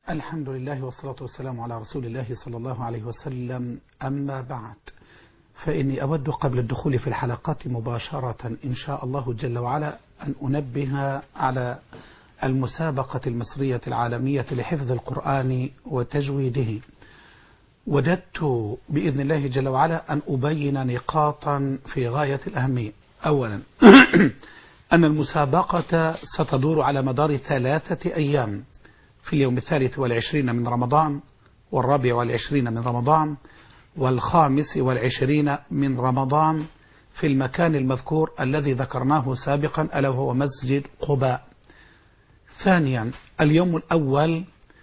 الحمد لله والصلاة والسلام على رسول الله صلى الله عليه وسلم أما بعد فإني أود قبل الدخول في الحلقات مباشرة إن شاء الله جل وعلا أن أنبه على المسابقة المصرية العالمية لحفظ القرآن وتجويده وددت بإذن الله جل وعلا أن أبين نقاطا في غاية الأهمية أولا أن المسابقة ستدور على مدار ثلاثة أيام في اليوم الثالث والعشرين من رمضان والرابع والعشرين من رمضان والخامس والعشرين من رمضان في المكان المذكور الذي ذكرناه سابقا ألا وهو مسجد قباء ثانيا اليوم الأول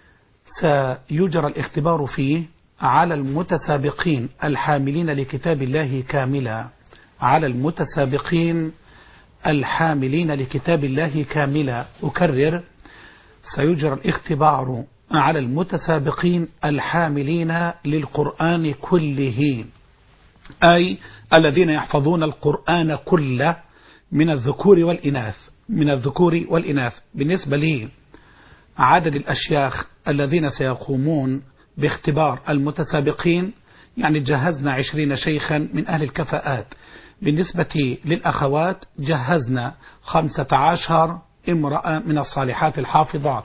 سيجرى الاختبار فيه على المتسابقين الحاملين لكتاب الله كاملا على المتسابقين الحاملين لكتاب الله كاملا أكرر سيجرى الاختبار على المتسابقين الحاملين للقرآن كله أي الذين يحفظون القرآن كله من الذكور والإناث من الذكور والإناث بالنسبة لي عدد الأشياخ الذين سيقومون باختبار المتسابقين يعني جهزنا عشرين شيخا من أهل الكفاءات بالنسبة للأخوات جهزنا خمسة عشر امرأة من الصالحات الحافظات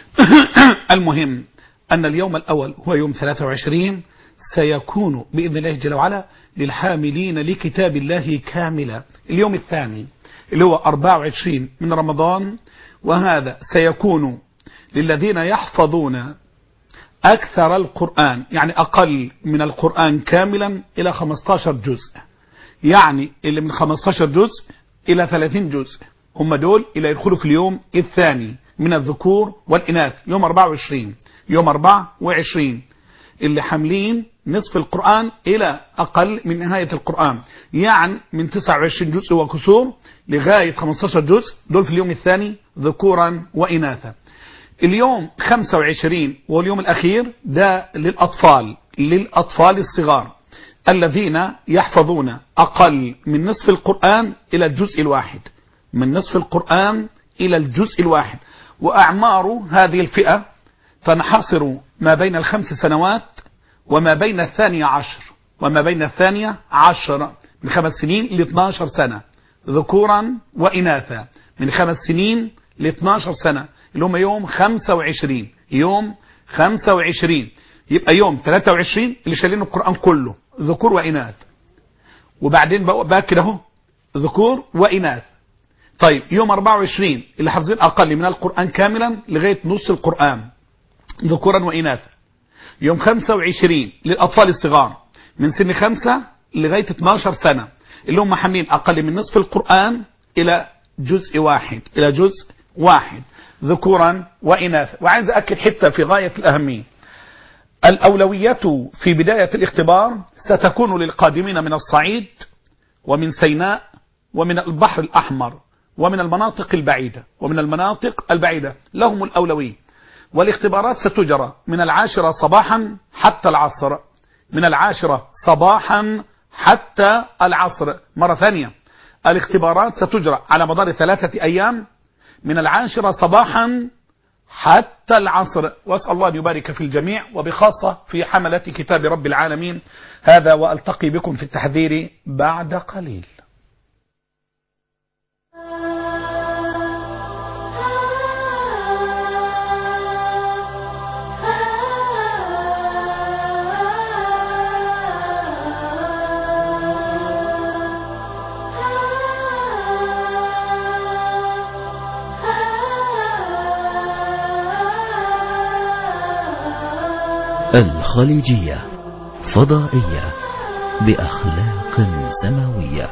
المهم أن اليوم الأول هو يوم 23 سيكون بإذن الله جل وعلا للحاملين لكتاب الله كاملا اليوم الثاني اللي هو 24 من رمضان وهذا سيكون للذين يحفظون أكثر القرآن يعني أقل من القرآن كاملا إلى 15 جزء يعني اللي من 15 جزء إلى 30 جزء هم دول اللي يدخلوا في اليوم الثاني من الذكور والإناث يوم 24 يوم 24 اللي حاملين نصف القرآن إلى أقل من نهاية القرآن يعني من 29 جزء وكسور لغاية 15 جزء دول في اليوم الثاني ذكورا وإناثا اليوم 25 واليوم الأخير ده للأطفال للأطفال الصغار الذين يحفظون أقل من نصف القرآن إلى الجزء الواحد من نصف القرآن إلى الجزء الواحد وأعمار هذه الفئة تنحصر ما بين الخمس سنوات وما بين الثانية عشر وما بين الثانية عشر من خمس سنين ل 12 سنة ذكورا وإناثا من خمس سنين ل 12 سنة اللي هم يوم 25 يوم 25 يبقى يوم 23 اللي شايلين القرآن كله ذكور وإناث وبعدين بقى كده اهو ذكور وإناث طيب يوم 24 اللي حافظين أقل من القرآن كاملا لغاية نص القرآن ذكورا وإناثا يوم 25 للأطفال الصغار من سن 5 لغاية 12 سنة اللي هم حاملين أقل من نصف القرآن إلى جزء واحد إلى جزء واحد ذكورا وإناثا وعايز أكد حتة في غاية الأهمية الأولوية في بداية الاختبار ستكون للقادمين من الصعيد ومن سيناء ومن البحر الأحمر ومن المناطق البعيدة ومن المناطق البعيدة لهم الأولوية والاختبارات ستجرى من العاشرة صباحا حتى العصر من العاشرة صباحا حتى العصر مرة ثانية الاختبارات ستجرى على مدار ثلاثة أيام من العاشرة صباحا حتى العصر واسأل الله أن يبارك في الجميع وبخاصة في حملة كتاب رب العالمين هذا وألتقي بكم في التحذير بعد قليل الخليجية فضائية بأخلاق سماوية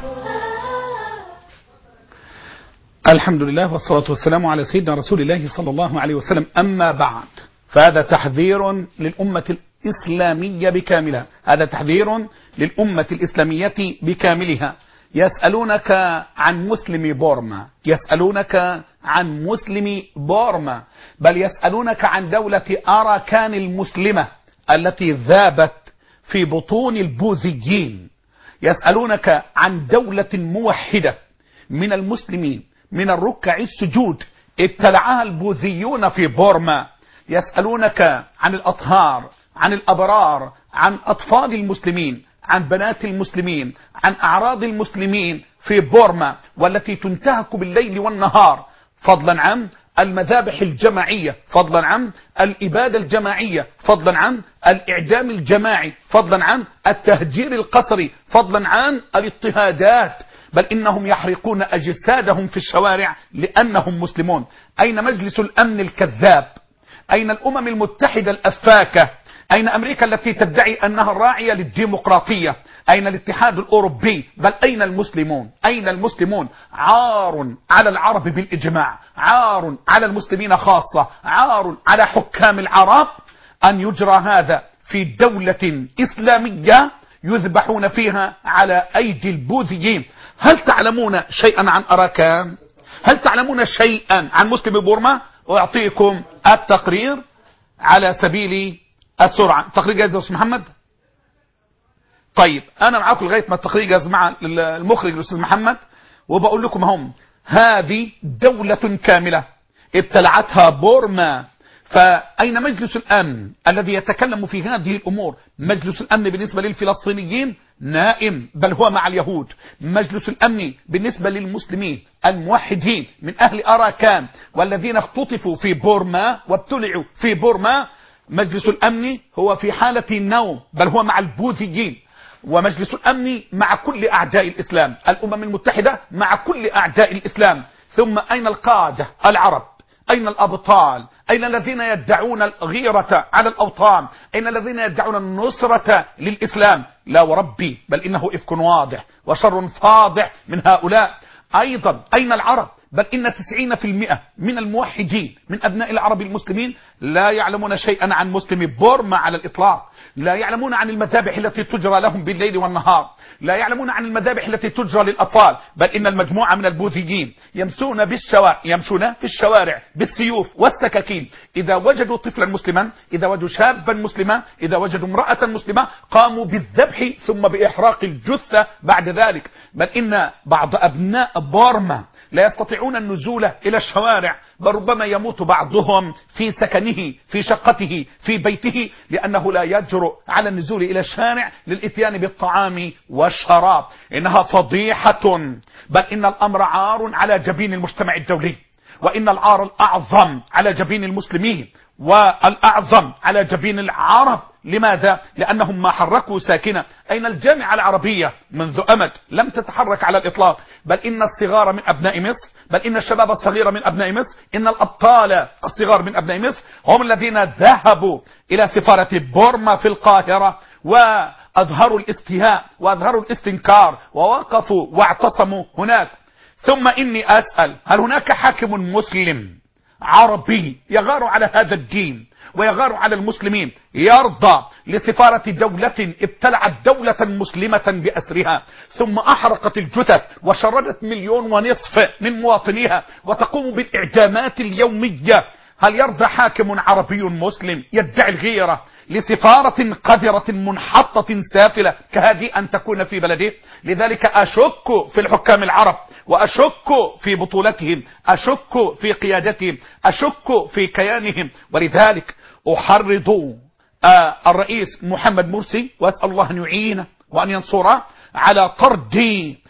الحمد لله والصلاة والسلام على سيدنا رسول الله صلى الله عليه وسلم أما بعد فهذا تحذير للأمة الإسلامية بكاملها هذا تحذير للأمة الإسلامية بكاملها يسألونك عن مسلم بورما يسألونك عن مسلم بورما بل يسألونك عن دولة أراكان المسلمة التي ذابت في بطون البوذيين يسألونك عن دولة موحدة من المسلمين من الركع السجود ابتلعها البوذيون في بورما يسألونك عن الأطهار عن الأبرار عن أطفال المسلمين عن بنات المسلمين عن أعراض المسلمين في بورما والتي تنتهك بالليل والنهار فضلا عن المذابح الجماعية فضلا عن الإبادة الجماعية فضلا عن الإعدام الجماعي فضلا عن التهجير القسري فضلا عن الاضطهادات بل إنهم يحرقون أجسادهم في الشوارع لأنهم مسلمون أين مجلس الأمن الكذاب أين الأمم المتحدة الأفاكة أين أمريكا التي تدعي أنها الراعية للديمقراطية أين الاتحاد الأوروبي بل أين المسلمون أين المسلمون عار على العرب بالإجماع عار على المسلمين خاصة عار على حكام العرب أن يجرى هذا في دولة إسلامية يذبحون فيها على أيدي البوذيين هل تعلمون شيئا عن أراكان هل تعلمون شيئا عن مسلم بورما أعطيكم التقرير على سبيل السرعة تقرير جاهز يا أستاذ محمد طيب أنا معاكم لغاية ما التقرير جاهز مع المخرج الأستاذ محمد وبقول لكم هم هذه دولة كاملة ابتلعتها بورما فأين مجلس الأمن الذي يتكلم في هذه الأمور مجلس الأمن بالنسبة للفلسطينيين نائم بل هو مع اليهود مجلس الأمن بالنسبة للمسلمين الموحدين من أهل أراكان والذين اختطفوا في بورما وابتلعوا في بورما مجلس الأمن هو في حالة النوم بل هو مع البوذيين ومجلس الأمن مع كل أعداء الإسلام الأمم المتحدة مع كل أعداء الإسلام ثم أين القادة العرب أين الأبطال أين الذين يدعون الغيرة على الأوطان أين الذين يدعون النصرة للإسلام لا وربي بل إنه إفك واضح وشر فاضح من هؤلاء أيضا أين العرب بل إن 90% من الموحدين من أبناء العرب المسلمين لا يعلمون شيئا عن مسلم بورما على الإطلاق لا يعلمون عن المذابح التي تجرى لهم بالليل والنهار لا يعلمون عن المذابح التي تجرى للأطفال بل إن المجموعة من البوذيين يمشون بالشوارع يمشون في الشوارع بالسيوف والسكاكين إذا وجدوا طفلا مسلما إذا وجدوا شابا مسلما إذا وجدوا امرأة مسلمة قاموا بالذبح ثم بإحراق الجثة بعد ذلك بل إن بعض أبناء بورما لا يستطيعون النزول إلى الشوارع بل ربما يموت بعضهم في سكنه في شقته في بيته لأنه لا يجرؤ على النزول إلى الشارع للإتيان بالطعام والشراب إنها فضيحة بل إن الأمر عار على جبين المجتمع الدولي وإن العار الأعظم على جبين المسلمين والأعظم على جبين العرب لماذا؟ لأنهم ما حركوا ساكنة أين الجامعة العربية منذ أمد لم تتحرك على الإطلاق بل إن الصغار من أبناء مصر بل إن الشباب الصغير من أبناء مصر إن الأبطال الصغار من أبناء مصر هم الذين ذهبوا إلى سفارة بورما في القاهرة وأظهروا الاستياء وأظهروا الاستنكار ووقفوا واعتصموا هناك ثم إني أسأل هل هناك حاكم مسلم عربي يغار على هذا الدين ويغار على المسلمين يرضى لسفارة دولة ابتلعت دولة مسلمة بأسرها ثم أحرقت الجثث وشردت مليون ونصف من مواطنيها وتقوم بالإعدامات اليومية هل يرضى حاكم عربي مسلم يدعي الغيرة لسفارة قذرة منحطة سافلة كهذه أن تكون في بلده لذلك أشك في الحكام العرب وأشك في بطولتهم أشك في قيادتهم أشك في كيانهم ولذلك أحرض آه الرئيس محمد مرسي وأسأل الله أن يعينه وأن ينصره على طرد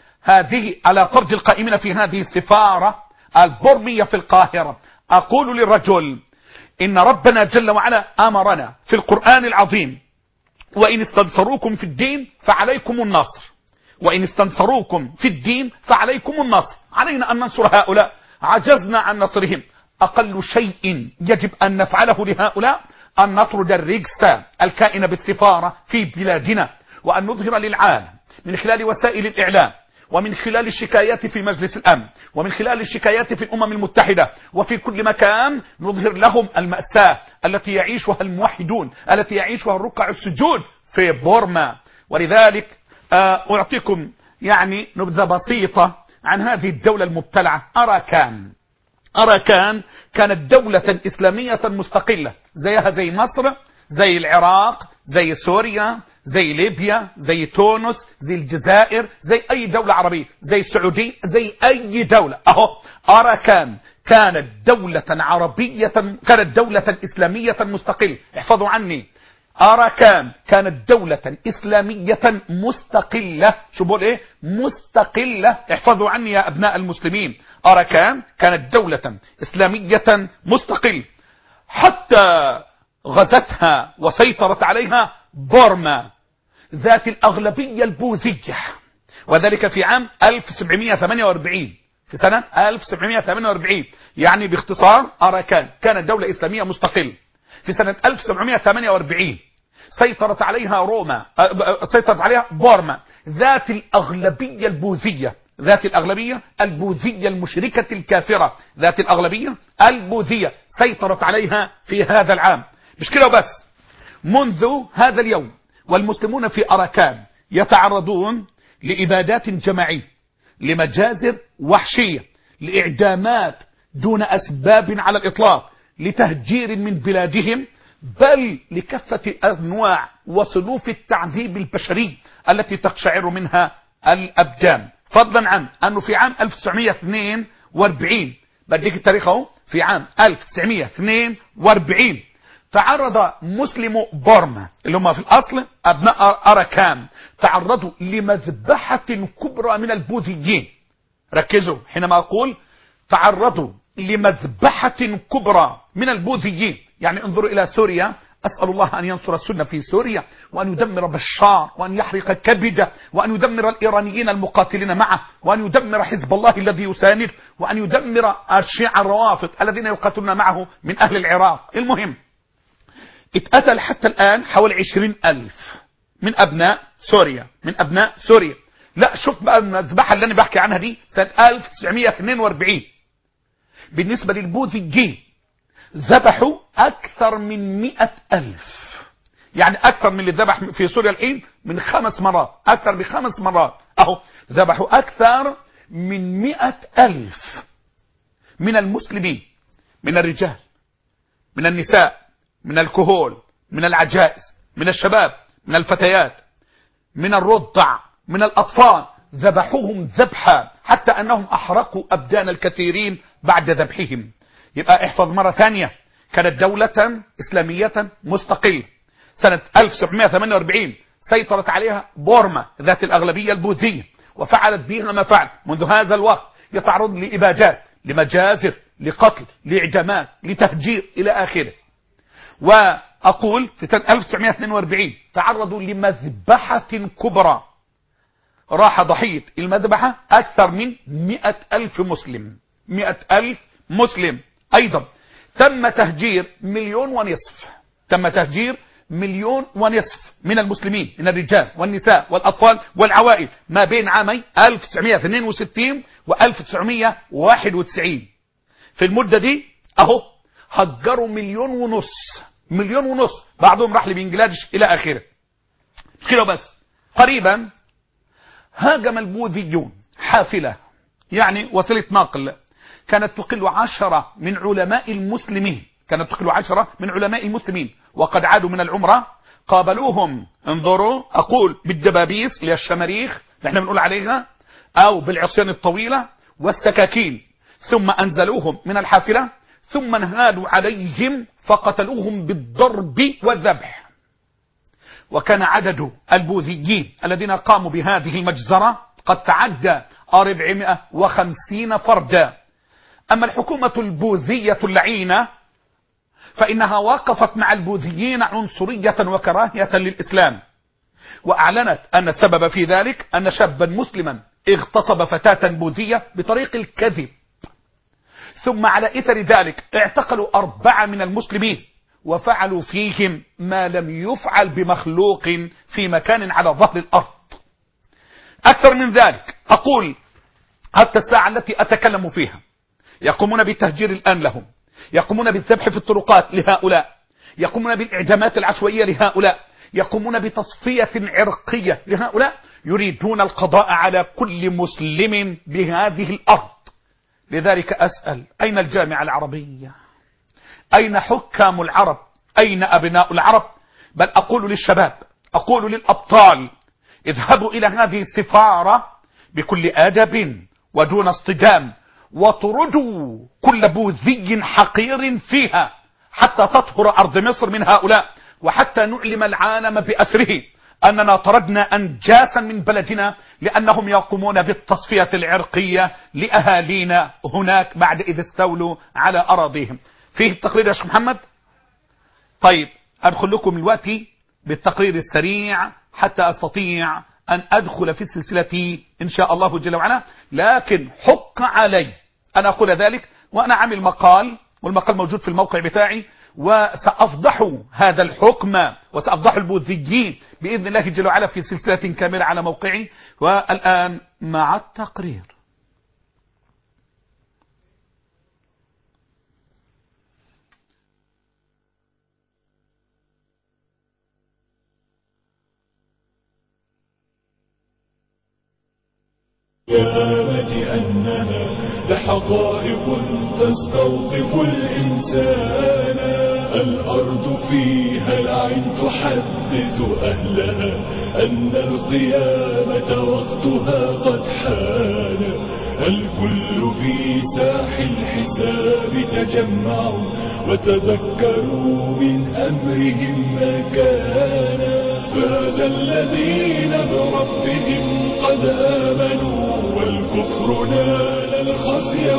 هذه على طرد القائمين في هذه السفارة البرمية في القاهرة أقول للرجل إن ربنا جل وعلا أمرنا في القرآن العظيم وإن استنصروكم في الدين فعليكم النصر وإن استنصروكم في الدين فعليكم النصر علينا أن ننصر هؤلاء عجزنا عن نصرهم أقل شيء يجب أن نفعله لهؤلاء أن نطرد الرجس الكائن بالسفارة في بلادنا وأن نظهر للعالم من خلال وسائل الإعلام ومن خلال الشكايات في مجلس الأمن ومن خلال الشكايات في الأمم المتحدة وفي كل مكان نظهر لهم المأساة التي يعيشها الموحدون التي يعيشها الركع السجود في بورما ولذلك أعطيكم يعني نبذة بسيطة عن هذه الدولة المبتلعة أراكان أراكان كانت دولة إسلامية مستقلة زيها زي مصر زي العراق زي سوريا زي ليبيا زي تونس زي الجزائر زي اي دولة عربية زي السعودية زي اي دولة اهو اراكان كانت دولة عربية كانت دولة اسلامية مستقلة احفظوا عني اراكان كانت دولة اسلامية مستقلة شو بقول ايه مستقلة احفظوا عني يا ابناء المسلمين اراكان كانت دولة اسلامية مستقلة حتى غزتها وسيطرت عليها بورما ذات الأغلبية البوذية وذلك في عام 1748 في سنة 1748 يعني باختصار أراكان كانت دولة إسلامية مستقلة في سنة 1748 سيطرت عليها روما سيطرت عليها بورما ذات الأغلبية البوذية ذات الأغلبية البوذية المشركة الكافرة ذات الأغلبية البوذية سيطرت عليها في هذا العام مش كده وبس منذ هذا اليوم والمسلمون في أراكان يتعرضون لإبادات جماعية لمجازر وحشية لإعدامات دون أسباب على الإطلاق لتهجير من بلادهم بل لكافة أنواع وصنوف التعذيب البشري التي تقشعر منها الأبدان فضلا عن أنه في عام 1942 بديك التاريخ اهو في عام 1942 تعرض مسلم بورما اللي هم في الأصل أبناء أراكان تعرضوا لمذبحة كبرى من البوذيين ركزوا حينما أقول تعرضوا لمذبحة كبرى من البوذيين يعني انظروا إلى سوريا أسأل الله أن ينصر السنة في سوريا وأن يدمر بشار وأن يحرق كبده وأن يدمر الإيرانيين المقاتلين معه وأن يدمر حزب الله الذي يساند وأن يدمر الشيعة الروافض الذين يقاتلون معه من أهل العراق المهم اتقتل حتى الآن حوالي عشرين ألف من أبناء سوريا من أبناء سوريا لا شوف بقى المذبحة اللي أنا بحكي عنها دي سنة 1942 بالنسبة للبوذيين ذبحوا أكثر من مئة ألف يعني أكثر من اللي ذبح في سوريا الحين من خمس مرات أكثر بخمس مرات أهو ذبحوا أكثر من مئة ألف من المسلمين من الرجال من النساء من الكهول من العجائز من الشباب من الفتيات من الرضع من الأطفال ذبحوهم ذبحا حتى أنهم أحرقوا أبدان الكثيرين بعد ذبحهم يبقى احفظ مرة ثانية كانت دولة إسلامية مستقلة سنة 1748 سيطرت عليها بورما ذات الأغلبية البوذية وفعلت بها ما فعل منذ هذا الوقت يتعرض لإبادات لمجازر لقتل لإعدامات لتهجير إلى آخره وأقول في سنة 1942 تعرضوا لمذبحة كبرى راح ضحية المذبحة أكثر من مئة ألف مسلم مئة ألف مسلم أيضا تم تهجير مليون ونصف تم تهجير مليون ونصف من المسلمين من الرجال والنساء والأطفال والعوائل ما بين عامي 1962 و 1991 في المدة دي أهو هجروا مليون ونص مليون ونص بعضهم راح لبنجلاديش إلى آخره مش كده بس قريبا هاجم البوذيون حافلة يعني وسيلة نقل كانت تقل عشرة من علماء المسلمين كانت تقل عشرة من علماء المسلمين وقد عادوا من العمرة قابلوهم انظروا أقول بالدبابيس اللي هي الشماريخ اللي احنا بنقول عليها أو بالعصيان الطويلة والسكاكين ثم أنزلوهم من الحافلة ثم انهادوا عليهم فقتلوهم بالضرب والذبح وكان عدد البوذيين الذين قاموا بهذه المجزرة قد تعدى 450 فردا أما الحكومة البوذية اللعينة فإنها وقفت مع البوذيين عنصرية وكراهية للإسلام وأعلنت أن السبب في ذلك أن شابا مسلما اغتصب فتاة بوذية بطريق الكذب ثم على إثر ذلك اعتقلوا أربعة من المسلمين وفعلوا فيهم ما لم يفعل بمخلوق في مكان على ظهر الأرض أكثر من ذلك أقول حتى الساعة التي أتكلم فيها يقومون بالتهجير الآن لهم يقومون بالذبح في الطرقات لهؤلاء يقومون بالإعدامات العشوائية لهؤلاء يقومون بتصفية عرقية لهؤلاء يريدون القضاء على كل مسلم بهذه الأرض لذلك أسأل أين الجامعة العربية أين حكام العرب أين أبناء العرب بل أقول للشباب أقول للأبطال اذهبوا إلى هذه السفارة بكل أدب ودون اصطدام وطردوا كل بوذي حقير فيها حتى تطهر أرض مصر من هؤلاء وحتى نعلم العالم بأسره أننا طردنا أنجاسا من بلدنا لأنهم يقومون بالتصفية العرقية لأهالينا هناك بعد إذ استولوا على أراضيهم فيه التقرير يا شيخ محمد طيب أدخل لكم الوقت بالتقرير السريع حتى أستطيع أن أدخل في السلسلة إن شاء الله جل وعلا لكن حق علي أن أقول ذلك وأنا عامل مقال والمقال موجود في الموقع بتاعي وسأفضح هذا الحكم وسأفضح البوذيين بإذن الله جل وعلا في سلسلة كاملة على موقعي والآن مع التقرير القيامة أنها لحقائق تستوقف الإنسان الأرض فيها العين تحدث أهلها أن القيامة وقتها قد حان الكل في ساح الحساب تجمعوا وتذكروا من أمرهم ما كان فاز الذين بربهم قد آمنوا والكفر نال الخزي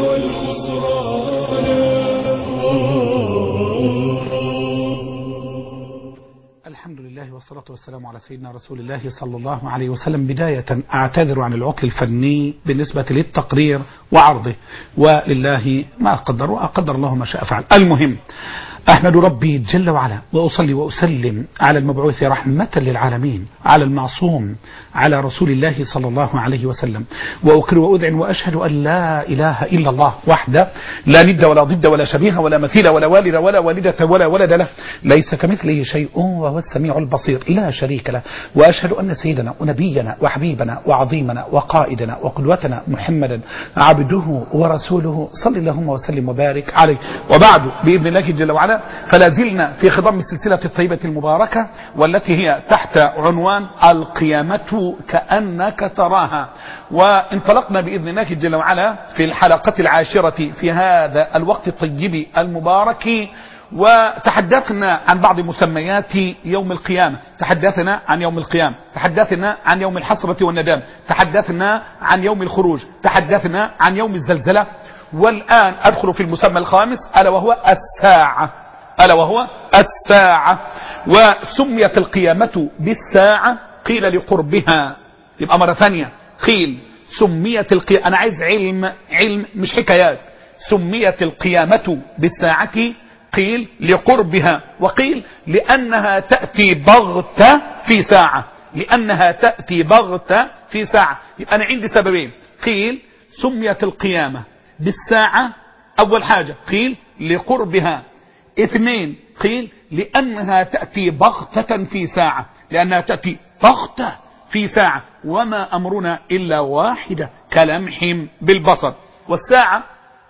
والخسران الحمد لله والصلاة والسلام على سيدنا رسول الله صلى الله عليه وسلم بداية أعتذر عن العطل الفني بالنسبة للتقرير وعرضه ولله ما قدر وأقدر الله ما شاء فعل المهم أحمد ربي جل وعلا وأصلي وأسلم على المبعوث رحمة للعالمين على المعصوم على رسول الله صلى الله عليه وسلم وأقر وأذعن وأشهد أن لا إله إلا الله وحده لا ند ولا ضد ولا شبيه ولا مثيل ولا والد ولا والدة ولا ولد له ليس كمثله شيء وهو السميع البصير لا شريك له وأشهد أن سيدنا ونبينا وحبيبنا وعظيمنا وقائدنا وقدوتنا محمدا عبده ورسوله صل اللهم وسلم وبارك عليه وبعد بإذن الله جل وعلا فلا زلنا في خضم السلسلة الطيبة المباركة والتي هي تحت عنوان القيامة كأنك تراها وانطلقنا بإذن الله جل وعلا في الحلقة العاشرة في هذا الوقت الطيب المبارك وتحدثنا عن بعض مسميات يوم القيامة تحدثنا عن يوم القيامة تحدثنا عن يوم الحسرة والندام تحدثنا عن يوم الخروج تحدثنا عن يوم الزلزلة والآن أدخل في المسمى الخامس ألا وهو الساعة ألا وهو الساعة وسميت القيامة بالساعة قيل لقربها يبقى مرة ثانية قيل سميت القيامة أنا عايز علم علم مش حكايات سميت القيامة بالساعة قيل لقربها وقيل لأنها تأتي بغتة في ساعة لأنها تأتي بغتة في ساعة يبقى أنا عندي سببين قيل سميت القيامة بالساعة أول حاجة قيل لقربها اثنين قيل لأنها تأتي بغتة في ساعة لأنها تأتي بغتة في ساعة وما أمرنا إلا واحدة كلمح بالبصر والساعة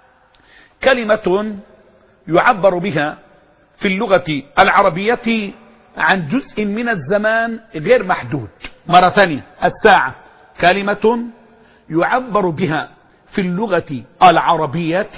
كلمة يعبر بها في اللغة العربية عن جزء من الزمان غير محدود مرة ثانية الساعة كلمة يعبر بها في اللغة العربية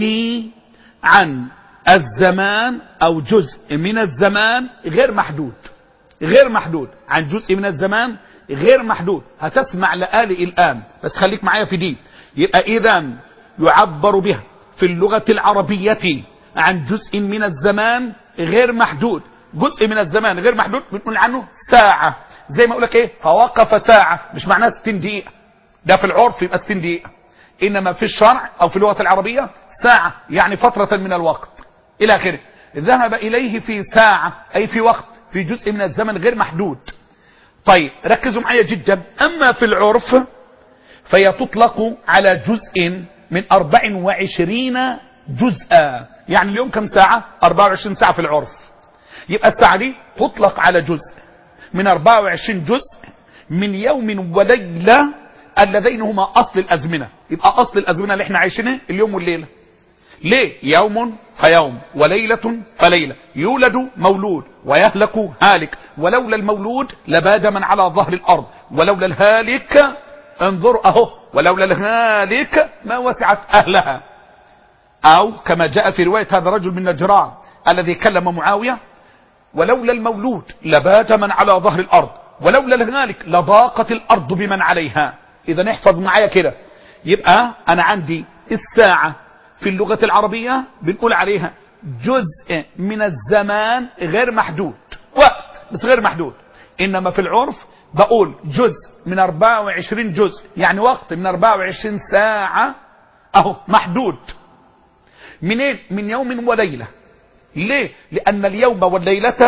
عن الزمان أو جزء من الزمان غير محدود غير محدود عن جزء من الزمان غير محدود هتسمع لآلئ الآن بس خليك معايا في دي يبقى إذا يعبر بها في اللغة العربية عن جزء من الزمان غير محدود جزء من الزمان غير محدود بنقول عنه ساعة زي ما اقول لك ايه فوقف ساعة مش معناها 60 دقيقة ده في العرف يبقى 60 دقيقة انما في الشرع او في اللغة العربية ساعة يعني فترة من الوقت الى اخره ذهب اليه في ساعة اي في وقت في جزء من الزمن غير محدود طيب ركزوا معايا جدا اما في العرف فهي تطلق على جزء من 24 جزءا يعني اليوم كم ساعة 24 ساعة في العرف يبقى الساعة دي تطلق على جزء من 24 جزء من يوم وليلة اللذين هما أصل الأزمنة يبقى أصل الأزمنة اللي احنا عايشينها اليوم والليلة ليه يوم فيوم وليلة فليلة يولد مولود ويهلك هالك ولولا المولود لباد من على ظهر الأرض ولولا الهالك انظر أهو ولولا الهالك ما وسعت أهلها أو كما جاء في رواية هذا الرجل من نجران الذي كلم معاوية ولولا المولود لبات من على ظهر الأرض ولولا الهالك لضاقت الأرض بمن عليها إذا احفظ معايا كده يبقى أنا عندي الساعة في اللغة العربية بنقول عليها جزء من الزمان غير محدود وقت بس غير محدود إنما في العرف بقول جزء من 24 جزء يعني وقت من 24 ساعة أهو محدود منين من يوم وليلة ليه لأن اليوم والليلة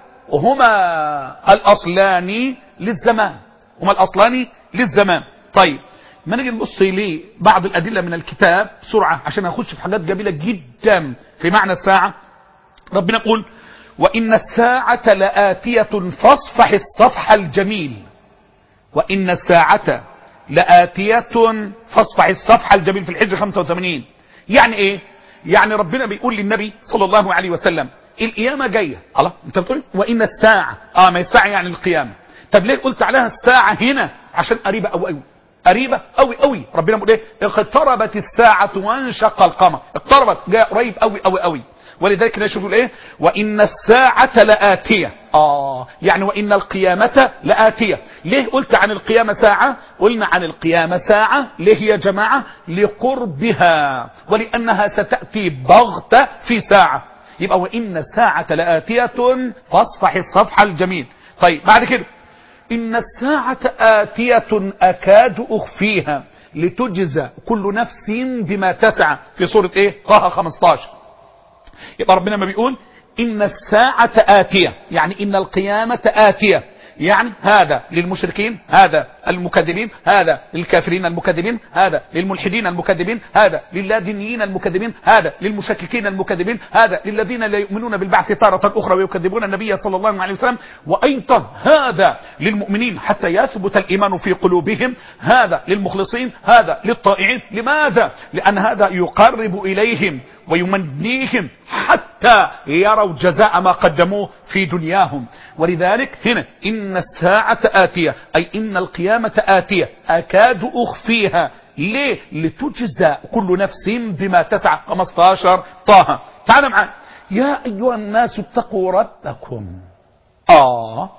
هما الأصلان للزمان هما الأصلان للزمان طيب ما نيجي نبص ليه بعض الأدلة من الكتاب بسرعة عشان أخش في حاجات جميلة جدا في معنى الساعة ربنا يقول وإن الساعة لآتية فاصفح الصفح الجميل وإن الساعة لآتية فاصفح الصفح الجميل في الحجر 85 يعني إيه يعني ربنا بيقول للنبي صلى الله عليه وسلم القيامة جاية الله انت بتقول وإن الساعة اه ما الساعة يعني القيامة طب ليه قلت عليها الساعة هنا عشان قريبة أو أو قريبة قوي قوي ربنا بيقول ايه اقتربت الساعة وانشق القمر اقتربت جاء قريب قوي قوي قوي ولذلك نشوف ايه وان الساعة لآتية اه يعني وان القيامة لآتية ليه قلت عن القيامة ساعة قلنا عن القيامة ساعة ليه يا جماعة لقربها ولانها ستأتي بغتة في ساعة يبقى وان الساعة لآتية فاصفح الصفح الجميل طيب بعد كده إن الساعة آتية أكاد أخفيها لتجزى كل نفس بما تسعى في سورة إيه طه 15 يبقى ربنا ما بيقول إن الساعة آتية يعني إن القيامة آتية يعني هذا للمشركين هذا المكذبين هذا للكافرين المكذبين هذا للملحدين المكذبين هذا للادينيين المكذبين هذا للمشككين المكذبين هذا للذين لا يؤمنون بالبعث تارة أخرى ويكذبون النبي صلى الله عليه وسلم وأيضا هذا للمؤمنين حتى يثبت الإيمان في قلوبهم هذا للمخلصين هذا للطائعين لماذا؟ لأن هذا يقرب إليهم ويمنيهم حتى يروا جزاء ما قدموه في دنياهم ولذلك هنا إن الساعة آتية أي إن القيامة آتية أكاد أخفيها ليه لتجزى كل نفس بما تسعى 15 طه تعال معنا يا أيها الناس اتقوا ربكم آه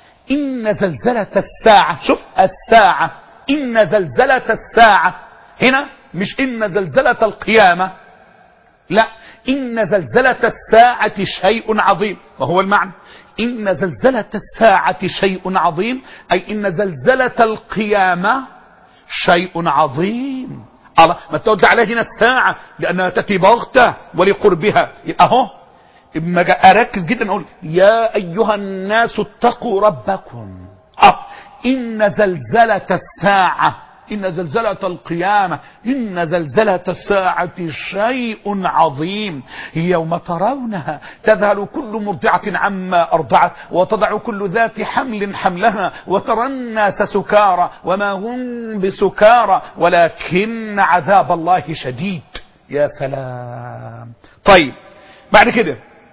إن زلزلة الساعة شوف الساعة إن زلزلة الساعة هنا مش إن زلزلة القيامة لا إن زلزلة الساعة شيء عظيم وهو المعنى إن زلزلة الساعة شيء عظيم أي إن زلزلة القيامة شيء عظيم الله ما تود عليه هنا الساعة لأنها تأتي بغتة ولقربها يبقى أهو اما أركز جدا أقول يا أيها الناس اتقوا ربكم أه إن زلزلة الساعة إن زلزلة القيامة إن زلزلة الساعة شيء عظيم يوم ترونها تذهل كل مرضعة عما أرضعت وتضع كل ذات حمل حملها وترى الناس سكارى وما هم بسكارى ولكن عذاب الله شديد يا سلام طيب بعد كده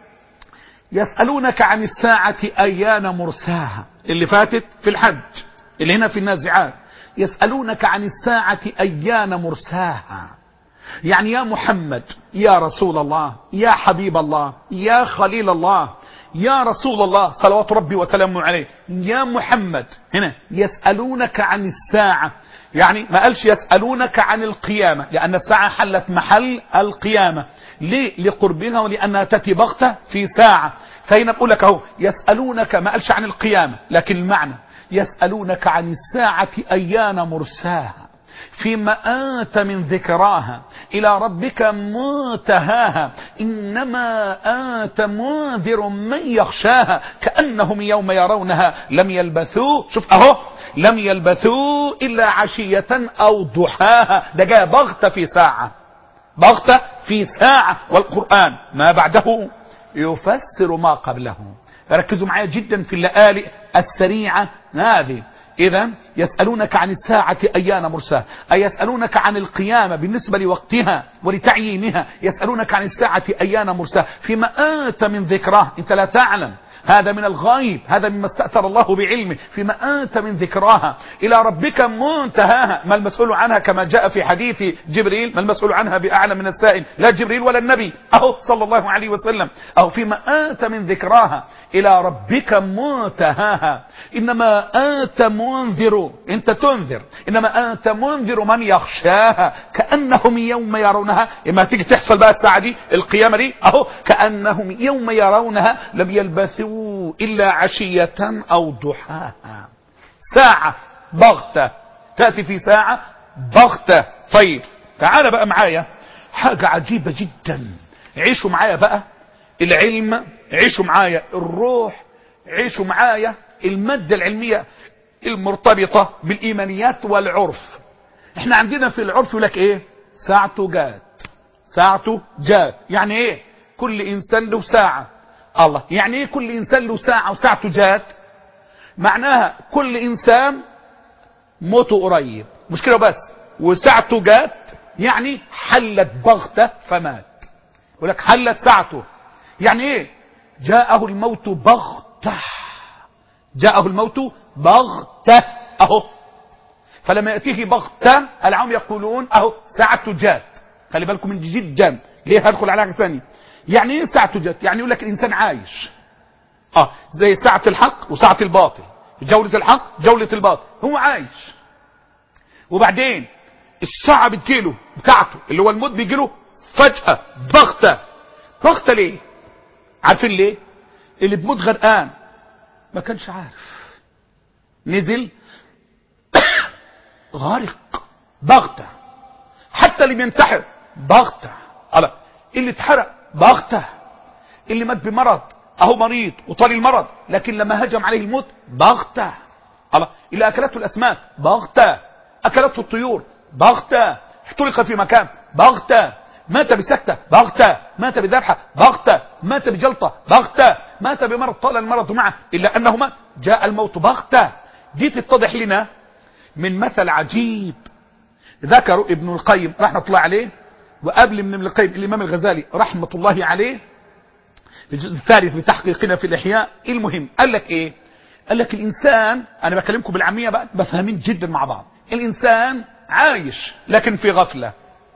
يسألونك عن الساعة أيان مرساها اللي فاتت في الحج اللي هنا في النازعات يسألونك عن الساعة أيان مرساها يعني يا محمد يا رسول الله يا حبيب الله يا خليل الله يا رسول الله صلوات ربي وسلامه عليه يا محمد هنا يسألونك عن الساعة يعني ما قالش يسألونك عن القيامة لأن الساعة حلت محل القيامة ليه لقربها ولأنها تأتي بغتة في ساعة فهنا بقول لك اهو يسألونك ما قالش عن القيامة لكن المعنى يسألونك عن الساعة أيان مرساها فيما آت من ذكراها إلى ربك منتهاها إنما آت منذر من يخشاها كأنهم يوم يرونها لم يلبثوا شوف أهو لم يلبثوا إلا عشية أو ضحاها ده جاء بغتة في ساعة بغتة في ساعة والقرآن ما بعده يفسر ما قبله ركزوا معايا جدا في اللآلئ السريعة هذه إذا يسألونك عن الساعة أيان مرساها أي يسألونك عن القيامة بالنسبة لوقتها ولتعيينها يسألونك عن الساعة أيان مرساها فيما أنت من ذكراه أنت لا تعلم هذا من الغيب هذا مما استأثر الله بعلمه فيما أنت من ذكراها إلى ربك منتهاها ما المسؤول عنها كما جاء في حديث جبريل ما المسؤول عنها بأعلم من السائل لا جبريل ولا النبي أهو صلى الله عليه وسلم أو فيما أنت من ذكراها إلى ربك منتهاها إنما أنت منذر أنت تنذر إنما أنت منذر من يخشاها كأنهم يوم يرونها إما تيجي تحصل بقى الساعة دي القيامة دي أهو كأنهم يوم يرونها لم يلبثوا إلا عشية أو ضحاها ساعة بغتة تأتي في ساعة بغتة طيب تعال بقى معايا حاجة عجيبة جدا عيشوا معايا بقى العلم عيشوا معايا الروح عيشوا معايا المادة العلمية المرتبطة بالإيمانيات والعرف احنا عندنا في العرف يقول لك ايه ساعته جات ساعته جات يعني ايه كل انسان له ساعة الله يعني ايه كل انسان له ساعة وساعته جات معناها كل انسان موته قريب مش كده بس وساعته جات يعني حلت بغتة فمات يقول لك حلت ساعته يعني ايه جاءه الموت بغتة جاءه الموت بغتة اهو فلما يأتيه بغتة العام يقولون اهو ساعته جات خلي بالكم من دي جدا ليه هدخل على حاجه ثانيه يعني ايه ساعته جات يعني يقول لك الانسان عايش اه زي ساعة الحق وساعة الباطل جولة الحق جولة الباطل هو عايش وبعدين الساعة بتجيله بتاعته اللي هو الموت بيجيله فجأة بغتة بغتة ليه عارفين ليه اللي بموت غرقان ما كانش عارف نزل غارق بغتة حتى اللي بينتحر بغتة على اللي اتحرق بغتة اللي مات بمرض اهو مريض وطال المرض لكن لما هجم عليه الموت بغتة الله اللي اكلته الاسماك بغتة اكلته الطيور بغتة احترق في مكان بغتة مات بسكتة بغتة مات بذبحة بغتة مات بجلطة بغتة مات بمرض طال المرض معه إلا أنه مات جاء الموت بغتة دي تتضح لنا من مثل عجيب ذكروا ابن القيم رحمة الله عليه وقبل من ابن القيم الإمام الغزالي رحمة الله عليه الجزء الثالث بتحقيقنا في الإحياء المهم قال لك إيه قال لك الإنسان أنا بكلمكم بالعامية بقى بفهمين جدا مع بعض الإنسان عايش لكن في غفلة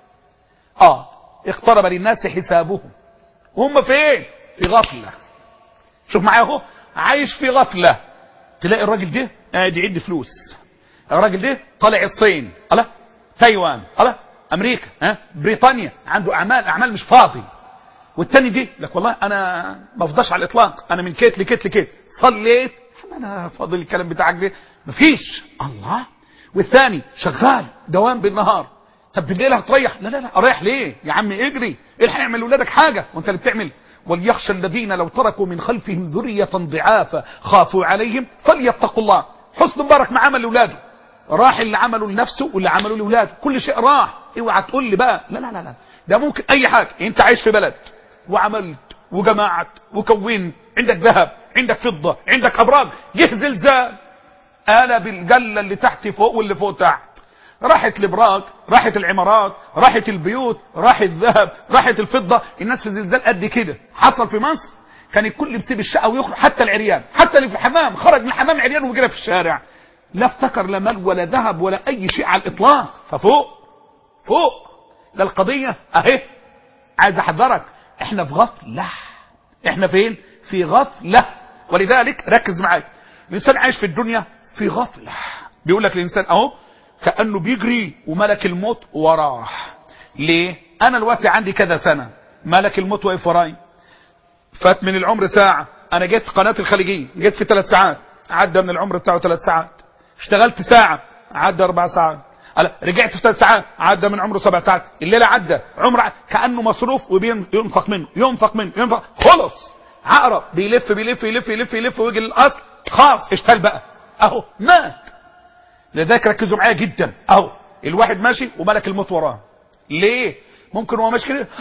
آه اقترب للناس حسابهم وهم فين في غفلة شوف معايا اهو عايش في غفلة تلاقي الراجل ده قاعد يعد فلوس الراجل ده طالع الصين الله تايوان الله امريكا ها بريطانيا عنده اعمال اعمال مش فاضي والتاني دي لك والله انا ما افضاش على الاطلاق انا من كيت لكيت لكيت صليت انا فاضل الكلام بتاعك ده مفيش الله والثاني شغال دوام بالنهار طب بالليل هتريح لا لا لا اريح ليه يا عم اجري الحق اعمل لاولادك حاجه وانت اللي بتعمل وليخشى الذين لو تركوا من خلفهم ذريه ضعافا خافوا عليهم فليتقوا الله حسن مبارك ما عمل لاولاده راح اللي عمله لنفسه واللي عمله لاولاده كل شيء راح اوعى تقول لي بقى لا لا لا لا ده ممكن اي حاجه انت عايش في بلد وعملت وجمعت وكونت عندك ذهب عندك فضه عندك ابراج جه زلزال قلب الجله اللي تحت فوق واللي فوق تحت راحت الابراج راحت العمارات راحت البيوت راح الذهب راحت الفضه الناس في زلزال قد كده حصل في مصر كان الكل بيسيب الشقه ويخرج حتى العريان حتى اللي في الحمام خرج من الحمام عريان وجرى في الشارع لا افتكر لا مال ولا ذهب ولا اي شيء على الاطلاق ففوق فوق ده القضيه اهي عايز احذرك احنا في غفله احنا فين في غفله ولذلك ركز معايا الانسان عايش في الدنيا في غفله بيقول لك الانسان اهو كانه بيجري وملك الموت وراه ليه انا الوقت عندي كذا سنه ملك الموت واقف وراي فات من العمر ساعه انا جيت قناه الخليجيه جيت في ثلاث ساعات عدى من العمر بتاعه ثلاث ساعات اشتغلت ساعه عدى اربع ساعات رجعت في ثلاث ساعات عدى من عمره سبع ساعات الليله عدى عمر عدى. كانه مصروف وبينفق منه ينفق منه ينفق خلص عقرب بيلف بيلف يلف يلف يلف ويجي للاصل خلاص اشتغل بقى اهو مات لذلك ركزوا معايا جدا اهو الواحد ماشي وملك الموت وراه ليه ممكن هو ماشي كده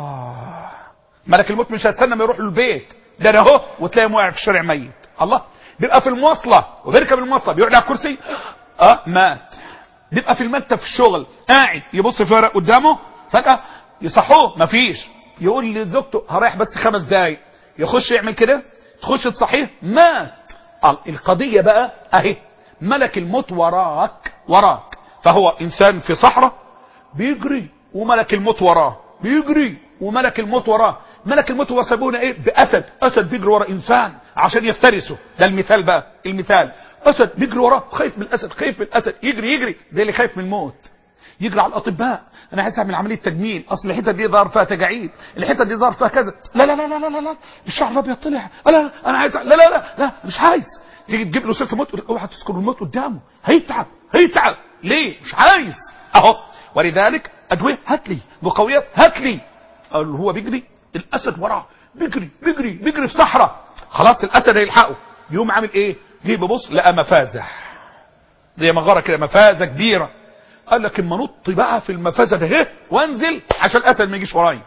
اه ملك الموت مش هيستنى ما يروح له البيت ده انا اهو وتلاقيه واقع في الشارع ميت الله بيبقى في المواصله وبيركب المواصله بيقعد على الكرسي اه مات بيبقى في المكتب في الشغل قاعد يبص في ورق قدامه فجاه يصحوه مفيش يقول لزوجته هريح بس خمس دقايق يخش يعمل كده تخش تصحيه مات قال القضيه بقى اهي ملك الموت وراك وراك فهو انسان في صحراء بيجري وملك الموت وراه بيجري وملك الموت وراه ملك الموت هو سابونا ايه باسد اسد بيجري ورا انسان عشان يفترسه ده المثال بقى المثال اسد بيجري وراه خايف من الاسد خايف من الاسد يجري يجري زي اللي خايف من الموت يجري على الاطباء انا عايز اعمل عمليه تجميل اصل الحته دي ظهر فيها تجاعيد الحته دي ظهر فيها كذا لا لا لا لا لا لا, لا. الشعر الابيض طلع لا لا انا عايز لا لا لا, لا مش عايز تيجي تجيب له سيره الموت اوعى تذكر الموت قدامه هيتعب هيتعب ليه مش عايز اهو ولذلك ادويه هات لي مقويات هات لي قال هو بيجري الاسد وراه بيجري بيجري بيجري في صحراء خلاص الاسد هيلحقه يقوم عامل ايه جه ببص لقى مفازه زي مغاره كده مفازه كبيره قال لك اما نط بقى في المفازه ده اهي وانزل عشان الاسد ما يجيش ورايا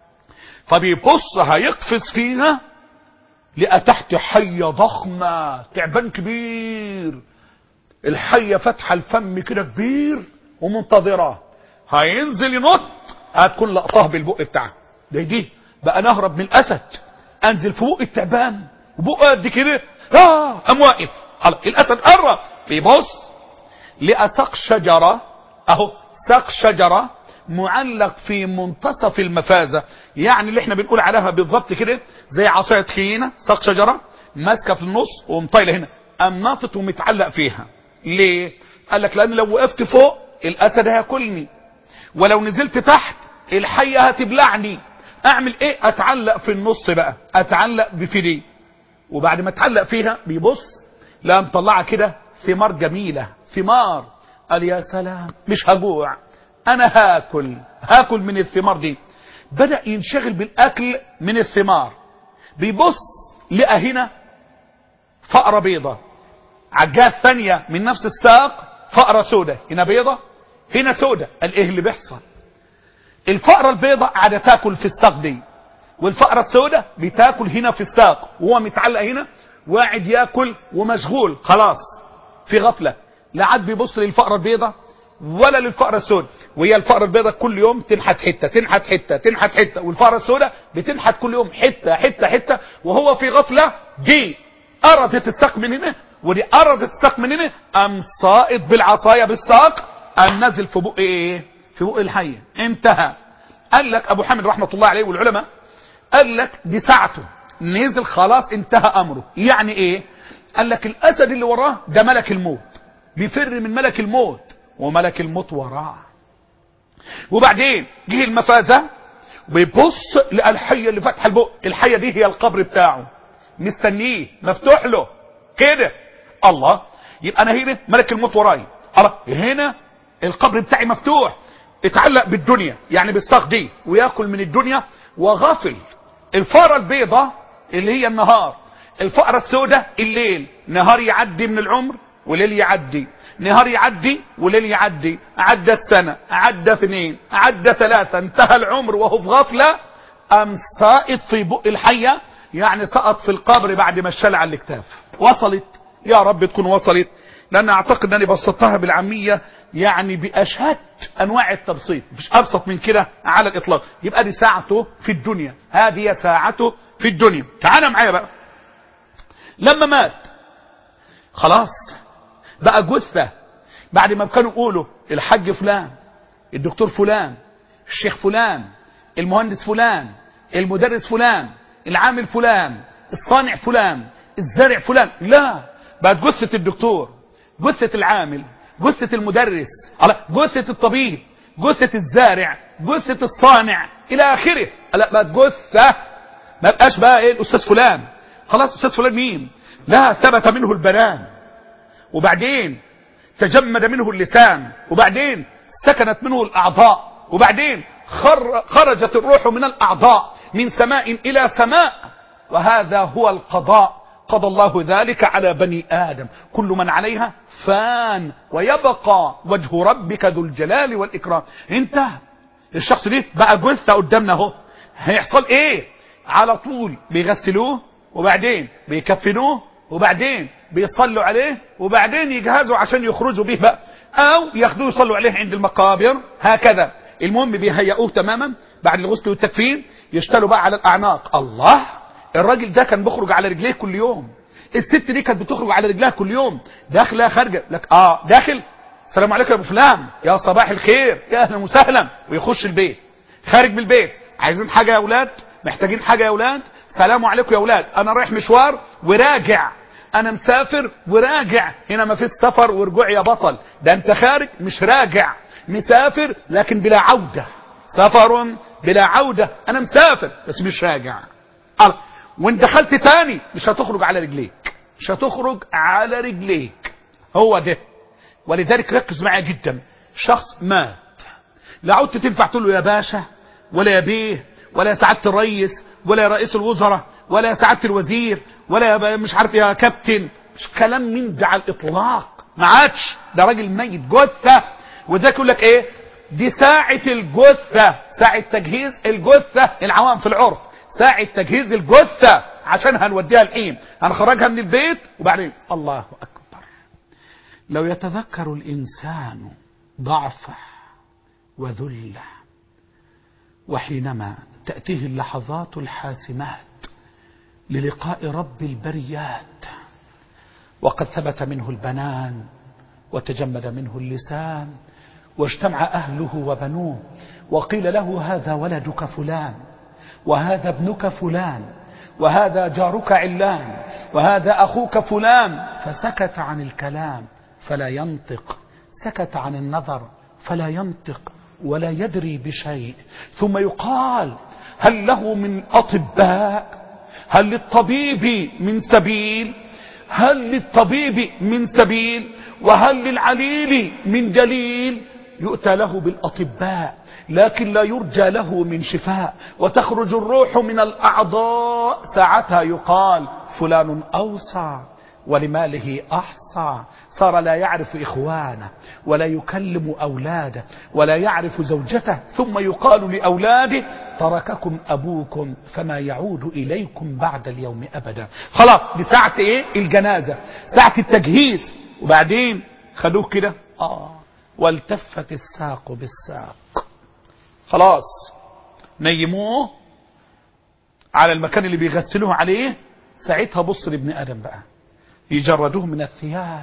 فبيبص هيقفز فيها لقى تحت حيه ضخمه تعبان كبير الحيه فاتحه الفم كده كبير ومنتظراه هينزل ينط هتكون لقطاه بالبق بتاعه ده دي بقى نهرب من الاسد انزل في بق التعبان وبقه قد كده اه قام واقف الاسد قرب بيبص لقى ساق شجره اهو ساق شجره معلق في منتصف المفازه يعني اللي احنا بنقول عليها بالظبط كده زي عصايه خينه ساق شجره ماسكه في النص ومطايله هنا قام ناطط ومتعلق فيها ليه قال لك لان لو وقفت فوق الاسد هياكلني ولو نزلت تحت الحيه هتبلعني اعمل ايه اتعلق في النص بقى اتعلق بفيدي وبعد ما اتعلق فيها بيبص لا مطلعه كده ثمار جميله ثمار قال يا سلام مش هجوع انا هاكل هاكل من الثمار دي بدا ينشغل بالاكل من الثمار بيبص لقى هنا فأرة بيضة عجاه ثانية من نفس الساق فأرة سودة هنا بيضة هنا سودة قال ايه اللي بيحصل الفأرة البيضة قاعدة تاكل في الساق دي والفأرة السودة بتاكل هنا في الساق وهو متعلق هنا وقاعد ياكل ومشغول خلاص في غفلة لا عاد بيبص للفأرة البيضة ولا للفأرة السوداء وهي الفأرة البيضاء كل يوم تنحت حتة تنحت حتة تنحت حتة والفأرة السوداء بتنحت كل يوم حتة حتة حتة وهو في غفلة دي أردت الساق من هنا ودي أردت الساق من هنا قام ساقط بالعصاية بالساق قام نازل في بق ايه في بق الحية انتهى قال لك ابو حامد رحمة الله عليه والعلماء قال لك دي ساعته نزل خلاص انتهى امره يعني ايه قال لك الاسد اللي وراه ده ملك الموت بيفر من ملك الموت وملك الموت وراه وبعدين جه المفازة بيبص لقى الحية اللي فاتحه البق الحية دي هي القبر بتاعه مستنيه مفتوح له كده الله يبقى انا هنا ملك الموت وراي الله هنا القبر بتاعي مفتوح اتعلق بالدنيا يعني بالساق دي وياكل من الدنيا وغافل الفاره البيضة اللي هي النهار الفأرة السوداء الليل نهار يعدي من العمر وليل يعدي نهار يعدي وليل يعدي عدت سنة عدى اثنين عدى ثلاثة انتهى العمر وهو في غفلة أم سائط في بق الحية يعني سقط في القبر بعد ما الشل على الاكتاف وصلت يا رب تكون وصلت لأن أعتقد أنني بسطتها بالعامية يعني بأشهد أنواع التبسيط مش أبسط من كده على الإطلاق يبقى دي ساعته في الدنيا هذه ساعته في الدنيا تعال معايا بقى لما مات خلاص بقى جثة بعد ما كانوا يقولوا الحج فلان الدكتور فلان الشيخ فلان المهندس فلان المدرس فلان العامل فلان الصانع فلان الزارع فلان لا بقت جثة الدكتور جثة العامل جثة المدرس جثة الطبيب جثة الزارع جثة الصانع الى اخره لا بقت جثة ما بقاش بقى ايه الاستاذ فلان خلاص استاذ فلان مين لا ثبت منه البنان وبعدين تجمد منه اللسان وبعدين سكنت منه الاعضاء وبعدين خر خرجت الروح من الاعضاء من سماء الى سماء وهذا هو القضاء قضى الله ذلك على بني آدم كل من عليها فان ويبقى وجه ربك ذو الجلال والإكرام انتهى الشخص دي بقى جثة قدامنا اهو هيحصل ايه على طول بيغسلوه وبعدين بيكفنوه وبعدين بيصلوا عليه وبعدين يجهزوا عشان يخرجوا به بقى او ياخدوه يصلوا عليه عند المقابر هكذا المهم بيهيئوه تماما بعد الغسل والتكفين يشتلوا بقى على الاعناق الله الراجل ده كان بيخرج على رجليه كل يوم الست دي كانت بتخرج على رجلها كل يوم داخله خارجه لك اه داخل السلام عليكم يا ابو فلان يا صباح الخير يا اهلا وسهلا ويخش البيت خارج من البيت عايزين حاجه يا اولاد محتاجين حاجه يا اولاد سلام عليكم يا اولاد انا رايح مشوار وراجع انا مسافر وراجع هنا ما فيش سفر ورجوع يا بطل ده انت خارج مش راجع مسافر لكن بلا عودة سفر بلا عودة انا مسافر بس مش راجع الله. وان دخلت تاني مش هتخرج على رجليك مش هتخرج على رجليك هو ده ولذلك ركز معايا جدا شخص مات لا عدت تنفع تقول له يا باشا ولا يا بيه ولا يا سعاده الرئيس ولا يا رئيس الوزراء ولا يا سعاده الوزير ولا يا مش عارف يا كابتن مش كلام من ده على الاطلاق ما عادش ده راجل ميت جثه وده يقول لك ايه دي ساعة الجثة ساعة تجهيز الجثة العوام في العرف ساعة تجهيز الجثة عشان هنوديها الحين هنخرجها من البيت وبعدين الله أكبر لو يتذكر الإنسان ضعفه وذله وحينما تأتيه اللحظات الحاسمات للقاء رب البريات وقد ثبت منه البنان وتجمد منه اللسان واجتمع أهله وبنوه وقيل له هذا ولدك فلان وهذا ابنك فلان وهذا جارك علان وهذا أخوك فلان فسكت عن الكلام فلا ينطق سكت عن النظر فلا ينطق ولا يدري بشيء ثم يقال هل له من أطباء هل للطبيب من سبيل هل للطبيب من سبيل وهل للعليل من دليل يؤتى له بالأطباء لكن لا يرجى له من شفاء وتخرج الروح من الأعضاء ساعتها يقال فلان أوصى ولماله أحصى صار لا يعرف إخوانه ولا يكلم أولاده ولا يعرف زوجته ثم يقال لأولاده ترككم أبوكم فما يعود إليكم بعد اليوم أبدا خلاص دي ساعة إيه الجنازة ساعة التجهيز وبعدين خدوه كده آه والتفت الساق بالساق خلاص نيموه على المكان اللي بيغسلوه عليه ساعتها بص لابن آدم بقى يجردوه من الثياب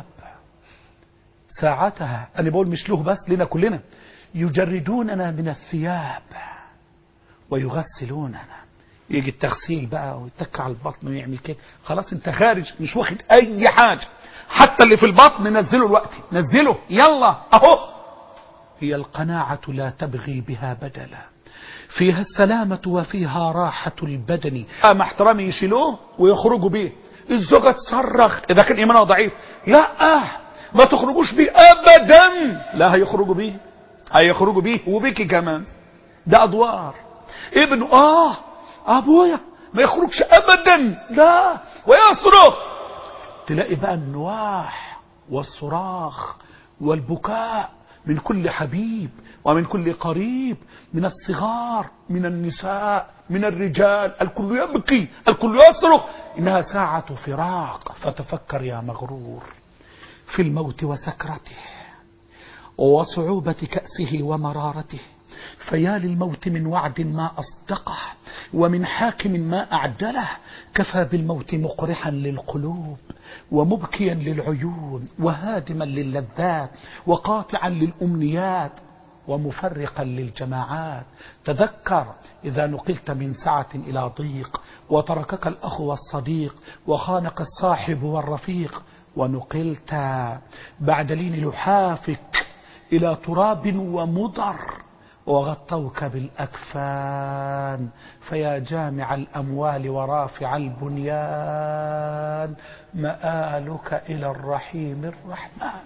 ساعتها أنا بقول مش له بس لنا كلنا يجردوننا من الثياب ويغسلوننا يجي التغسيل بقى ويتك على البطن ويعمل كده خلاص انت خارج مش واخد اي حاجة حتى اللي في البطن نزله الوقت نزله يلا اهو هي القناعة لا تبغي بها بدلا فيها السلامة وفيها راحة البدن مع احترامي يشيلوه ويخرجوا بيه الزوجة تصرخ إذا كان إيمانها ضعيف لا ما تخرجوش بيه أبدا لا هيخرجوا بيه هيخرجوا بيه وبيكي كمان ده أدوار ابنه آه أبويا ما يخرجش أبدا لا ويصرخ تلاقي بقى النواح والصراخ والبكاء من كل حبيب ومن كل قريب من الصغار من النساء من الرجال الكل يبكي الكل يصرخ إنها ساعة فراق فتفكر يا مغرور في الموت وسكرته وصعوبة كأسه ومرارته فيا للموت من وعد ما أصدقه ومن حاكم ما أعدله كفى بالموت مقرحا للقلوب ومبكيا للعيون وهادما للذات وقاطعا للأمنيات ومفرقا للجماعات تذكر إذا نقلت من سعة إلى ضيق وتركك الأخ والصديق وخانك الصاحب والرفيق ونقلت بعد لين لحافك إلى تراب ومضر وغطوك بالأكفان فيا جامع الأموال ورافع البنيان مآلك إلى الرحيم الرحمن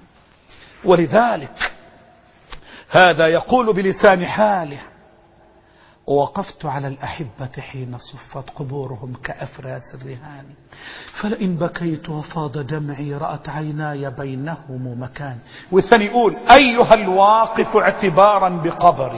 ولذلك هذا يقول بلسان حاله ووقفت على الأحبة حين صفت قبورهم كأفراس الرهان فلئن بكيت وفاض دمعي رأت عيناي بينهم مكان والثاني يقول أيها الواقف اعتبارا بقبري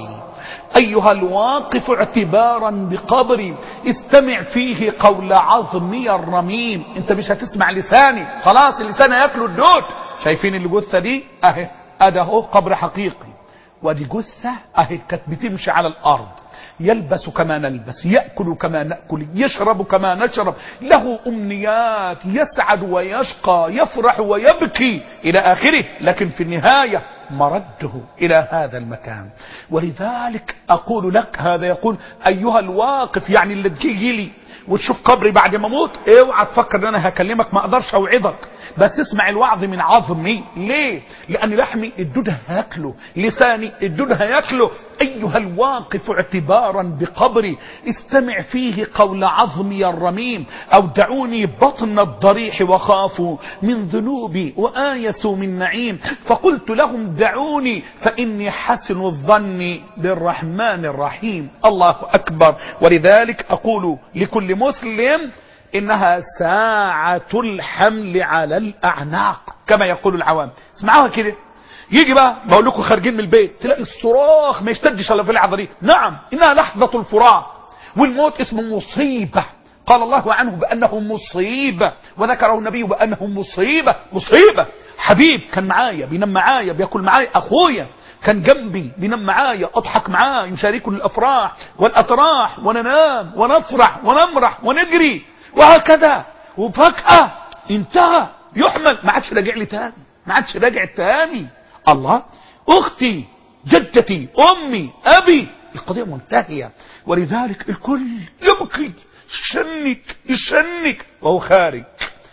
أيها الواقف اعتبارا بقبري استمع فيه قول عظمي الرميم انت مش هتسمع لساني خلاص اللسان هياكله الدود شايفين الجثة دي اهي ادي اهو قبر حقيقي ودي جثة اهي كانت بتمشي على الارض يلبس كما نلبس يأكل كما نأكل يشرب كما نشرب له أمنيات يسعد ويشقى يفرح ويبكي إلى آخره لكن في النهاية مرده إلى هذا المكان ولذلك أقول لك هذا يقول أيها الواقف يعني اللي تجي لي وتشوف قبري بعد ما اموت اوعى تفكر ان انا هكلمك ما اقدرش اوعظك بس اسمع الوعظ من عظمي ليه لان لحمي الدود هياكله لساني الدود هياكله ايها الواقف اعتبارا بقبري استمع فيه قول عظمي الرميم اودعوني بطن الضريح وخافوا من ذنوبي وايسوا من نعيم فقلت لهم دعوني فاني حسن الظن بالرحمن الرحيم الله اكبر ولذلك اقول لكل مسلم انها ساعة الحمل على الاعناق كما يقول العوام اسمعوها كده يجي بقى بقول لكم خارجين من البيت تلاقي الصراخ ما يشتدش الا في اللحظه دي نعم انها لحظه الفراق والموت اسمه مصيبه قال الله عنه بانه مصيبه وذكره النبي بانه مصيبه مصيبه حبيب كان معايا بينام معايا بياكل معايا اخويا كان جنبي بينام معايا اضحك معاه يشاركني الافراح والاتراح وننام ونفرح ونمرح ونجري وهكذا وفجأة انتهى يحمل ما عادش راجع لي تاني ما عادش راجع تاني الله اختي جدتي امي ابي القضية منتهية ولذلك الكل يبكي يشنك يشنك وهو خارج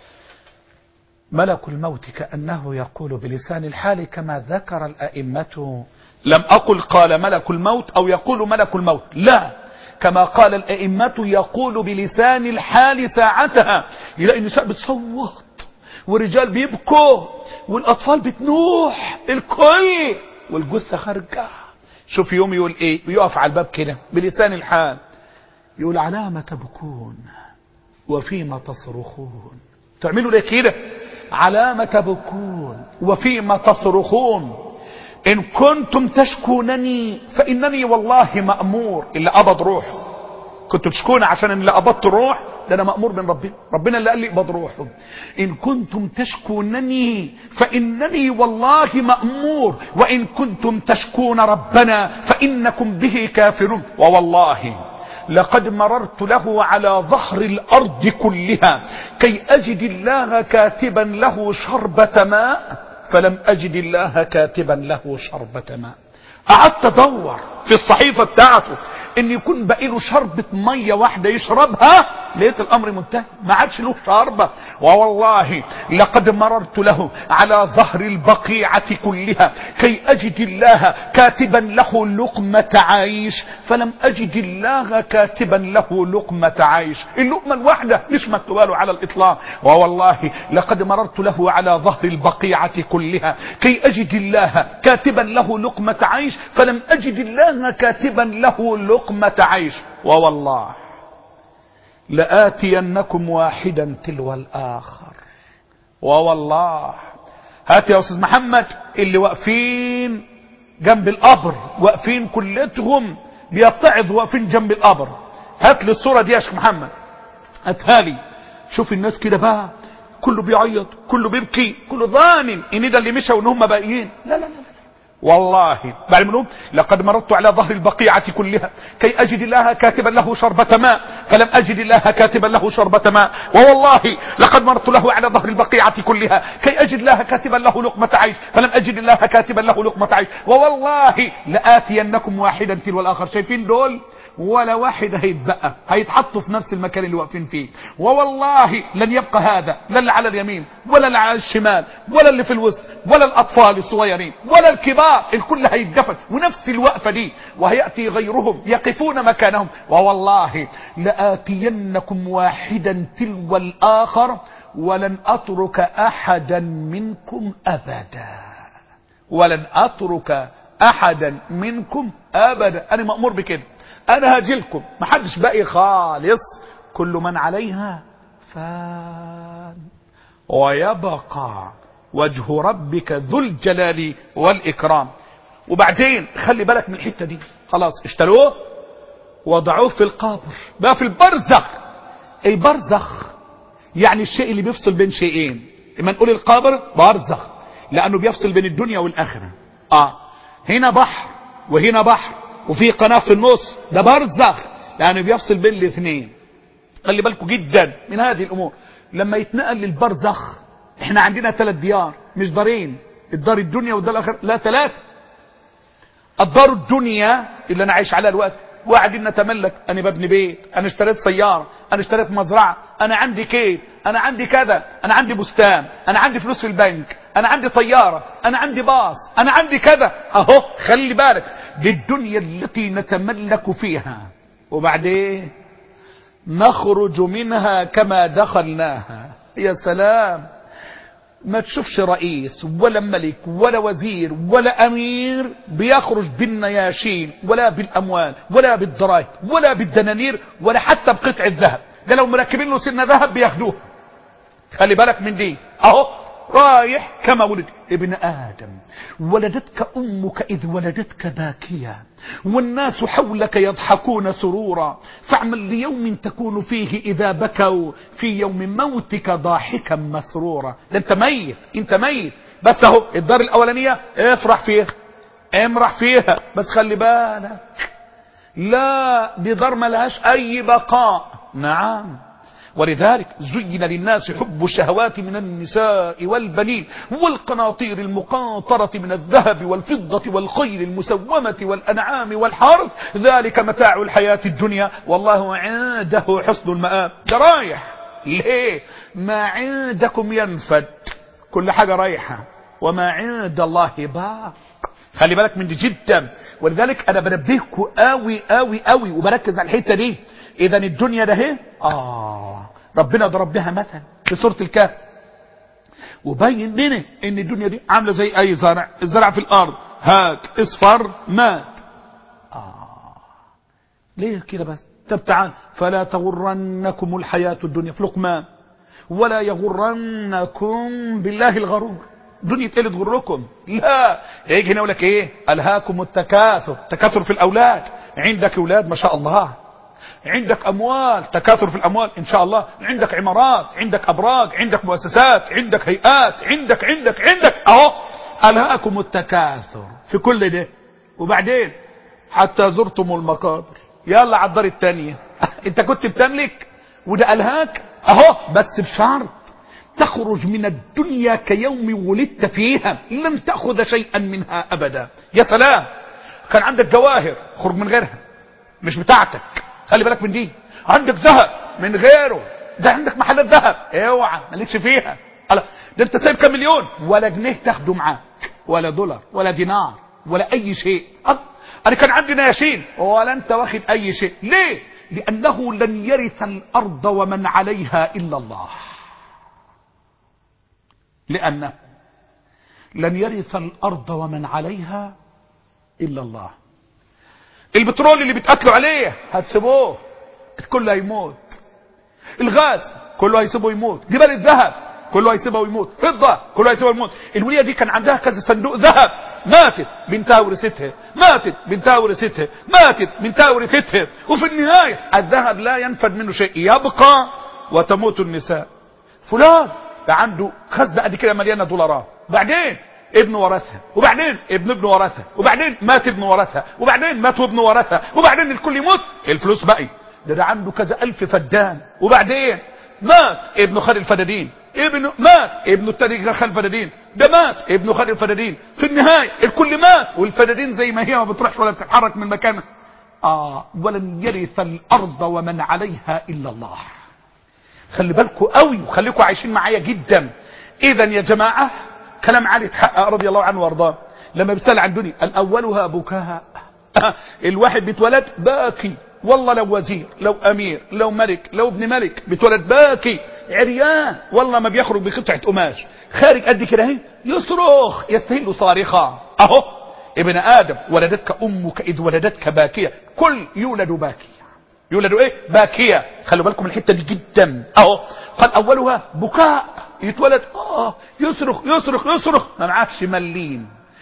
ملك الموت كأنه يقول بلسان الحال كما ذكر الأئمة لم أقل قال ملك الموت أو يقول ملك الموت لا كما قال الأئمة يقول بلسان الحال ساعتها يلاقي النساء بتصوت ورجال بيبكوا والأطفال بتنوح الكل والجثة خارجة شوف يوم يقول ايه يقف على الباب كده بلسان الحال يقول على ما تبكون وفيما تصرخون تعملوا ليه كده على ما تبكون وفيما تصرخون إن كنتم تشكونني فإنني والله مأمور اللي قبض روحه كنتوا تشكون عشان اللي قبضت الروح ده أنا مأمور من ربنا ربنا اللي قال لي اقبض روحه إن كنتم تشكونني فإنني والله مأمور وإن كنتم تشكون ربنا فإنكم به كافرون ووالله لقد مررت له على ظهر الأرض كلها كي أجد الله كاتبا له شربة ماء فلم أجد الله كاتبا له شربة ماء قعدت ادور في الصحيفة بتاعته ان يكون باقي له شربة مية واحدة يشربها لقيت الامر منتهي ما عادش له شربة ووالله لقد مررت له على ظهر البقيعة كلها كي اجد الله كاتبا له لقمة عيش فلم اجد الله كاتبا له لقمة عيش اللقمة الواحدة مش مكتوبة له على الاطلاق ووالله لقد مررت له على ظهر البقيعة كلها كي اجد الله كاتبا له لقمة عيش فلم اجد الله كاتبا له لقمة عيش ووالله لآتينكم واحدا تلو الآخر ووالله هات يا أستاذ محمد اللي واقفين جنب القبر واقفين كلتهم بيتعظ واقفين جنب القبر هات لي الصورة دي يا شيخ محمد هاتها لي شوف الناس كده بقى كله بيعيط كله بيبكي كله ظانن ان ده اللي مشى وان هم باقيين لا لا لا والله بعد منهم لقد مررت على ظهر البقيعة كلها كي أجد الله كاتبا له شربة ماء فلم أجد الله كاتبا له شربة ماء ووالله لقد مررت له على ظهر البقيعة كلها كي أجد الله كاتبا له لقمة عيش فلم أجد الله كاتبا له لقمة عيش ووالله لآتينكم واحدا تلو الآخر شايفين دول ولا واحد هيتبقى هيتحطوا في نفس المكان اللي واقفين فيه ووالله لن يبقى هذا لا اللي على اليمين ولا اللي على الشمال ولا اللي في الوسط ولا الأطفال الصغيرين ولا الكبار الكل هيتدفن ونفس الوقفة دي وهيأتي غيرهم يقفون مكانهم ووالله لآتينكم واحدا تلو الآخر ولن أترك أحدا منكم أبدا ولن أترك أحدا منكم أبدا أنا مأمور بكده انا هاجلكم محدش باقي خالص كل من عليها فان ويبقى وجه ربك ذو الجلال والإكرام وبعدين خلي بالك من الحتة دي خلاص اشتروه وضعوه في القبر بقى في البرزخ البرزخ يعني الشيء اللي بيفصل بين شيئين لما نقول القبر برزخ لانه بيفصل بين الدنيا والاخره اه هنا بحر وهنا بحر وفي قناه في النص ده برزخ لانه بيفصل بين الاثنين خلي بالكم جدا من هذه الامور لما يتنقل للبرزخ احنا عندنا ثلاث ديار مش دارين الدار الدنيا والدار الاخره لا ثلاثه الدار الدنيا اللي انا عايش عليها الوقت وقاعدين نتملك انا ببني بيت انا اشتريت سياره انا اشتريت مزرعه انا عندي كيف انا عندي كذا انا عندي بستان انا عندي فلوس في البنك انا عندي طياره انا عندي باص انا عندي كذا اهو خلي بالك دي الدنيا التي نتملك فيها وبعدين نخرج منها كما دخلناها يا سلام ما تشوفش رئيس ولا ملك ولا وزير ولا امير بيخرج بالنياشين ولا بالاموال ولا بالضرائب ولا بالدنانير ولا حتى بقطع الذهب ده لو مركبين له سنه ذهب بياخدوه خلي بالك من دي اهو رايح كما ولد ابن ادم ولدتك امك اذ ولدتك باكيا والناس حولك يضحكون سرورا فاعمل ليوم تكون فيه اذا بكوا في يوم موتك ضاحكا مسرورا ده انت ميت انت ميت بس اهو الدار الاولانيه افرح فيها امرح فيها بس خلي بالك لا دي دار ملهاش اي بقاء نعم ولذلك زين للناس حب الشهوات من النساء والبنين والقناطير المقاطرة من الذهب والفضة والخيل المسومة والأنعام والحرث ذلك متاع الحياة الدنيا والله عنده حسن المآب ده رايح ليه ما عندكم ينفد كل حاجة رايحة وما عند الله باق خلي بالك من دي جدا ولذلك انا بنبهكم قوي قوي قوي وبركز على الحته دي اذا الدنيا ده اهي اه ربنا ضرب بها مثل في سوره الكهف وبين لنا ان الدنيا دي عامله زي اي زرع الزرع في الارض هاك اصفر مات اه ليه كده بس طب تعال فلا تغرنكم الحياه الدنيا في لقمان ولا يغرنكم بالله الغرور دنيا ايه اللي تغركم لا يجي هنا يقول لك ايه الهاكم التكاثر تكاثر في الاولاد عندك اولاد ما شاء الله عندك اموال تكاثر في الاموال ان شاء الله عندك عمارات عندك ابراج عندك مؤسسات عندك هيئات عندك عندك عندك اهو الهاكم التكاثر في كل ده وبعدين حتى زرتم المقابر يلا على الدار الثانيه انت كنت بتملك وده الهاك اهو بس بشرط تخرج من الدنيا كيوم ولدت فيها لم تأخذ شيئا منها أبدا يا سلام كان عندك جواهر خرج من غيرها مش بتاعتك خلي بالك من دي عندك ذهب من غيره ده عندك محلات ذهب اوعى مالكش فيها قال ده انت سايب كام مليون ولا جنيه تاخده معاك ولا دولار ولا دينار ولا اي شيء أه؟ انا كان عندي نياشين ولا انت واخد اي شيء ليه لانه لن يرث الارض ومن عليها الا الله لأنه لن يرث الأرض ومن عليها إلا الله البترول اللي بتقتلوا عليه هتسيبوه كله هيموت الغاز كله هيسيبه يموت جبال الذهب كله هيسيبه ويموت فضة كله هيسيبه ويموت الولية دي كان عندها كذا صندوق ذهب ماتت بنتها ورثتها ماتت بنتها ورثتها ماتت بنتها ورثتها وفي النهاية الذهب لا ينفد منه شيء يبقى وتموت النساء فلان ده عنده خزنه قد كده مليانه دولارات بعدين ابنه ورثها وبعدين ابن ابنه ورثها وبعدين مات ابنه ورثها وبعدين مات ابنه ورثها وبعدين الكل يموت الفلوس بقي ده ده عنده كذا الف فدان وبعدين مات ابنه خد الفدادين ابنه مات ابنه التاني خد الفدادين ده مات ابنه خد الفدادين في النهايه الكل مات والفدادين زي ما هي ما بتروحش ولا بتتحرك من مكانها اه ولن يرث الارض ومن عليها الا الله خلي بالكم قوي وخليكم عايشين معايا جدا اذا يا جماعه كلام علي اتحقق رضي الله عنه وارضاه لما بيسال عن الدنيا الاولها بكاء الواحد بيتولد باكي والله لو وزير لو امير لو ملك لو ابن ملك بيتولد باكي عريان والله ما بيخرج بقطعه قماش خارج قد كده اهي يصرخ يستهل صارخا اهو ابن ادم ولدتك امك اذ ولدتك باكيه كل يولد باكي يولد ايه باكيه خلوا بالكم الحته دي جدا اهو قال اولها بكاء يتولد اه يصرخ يصرخ يصرخ ما معكش ملين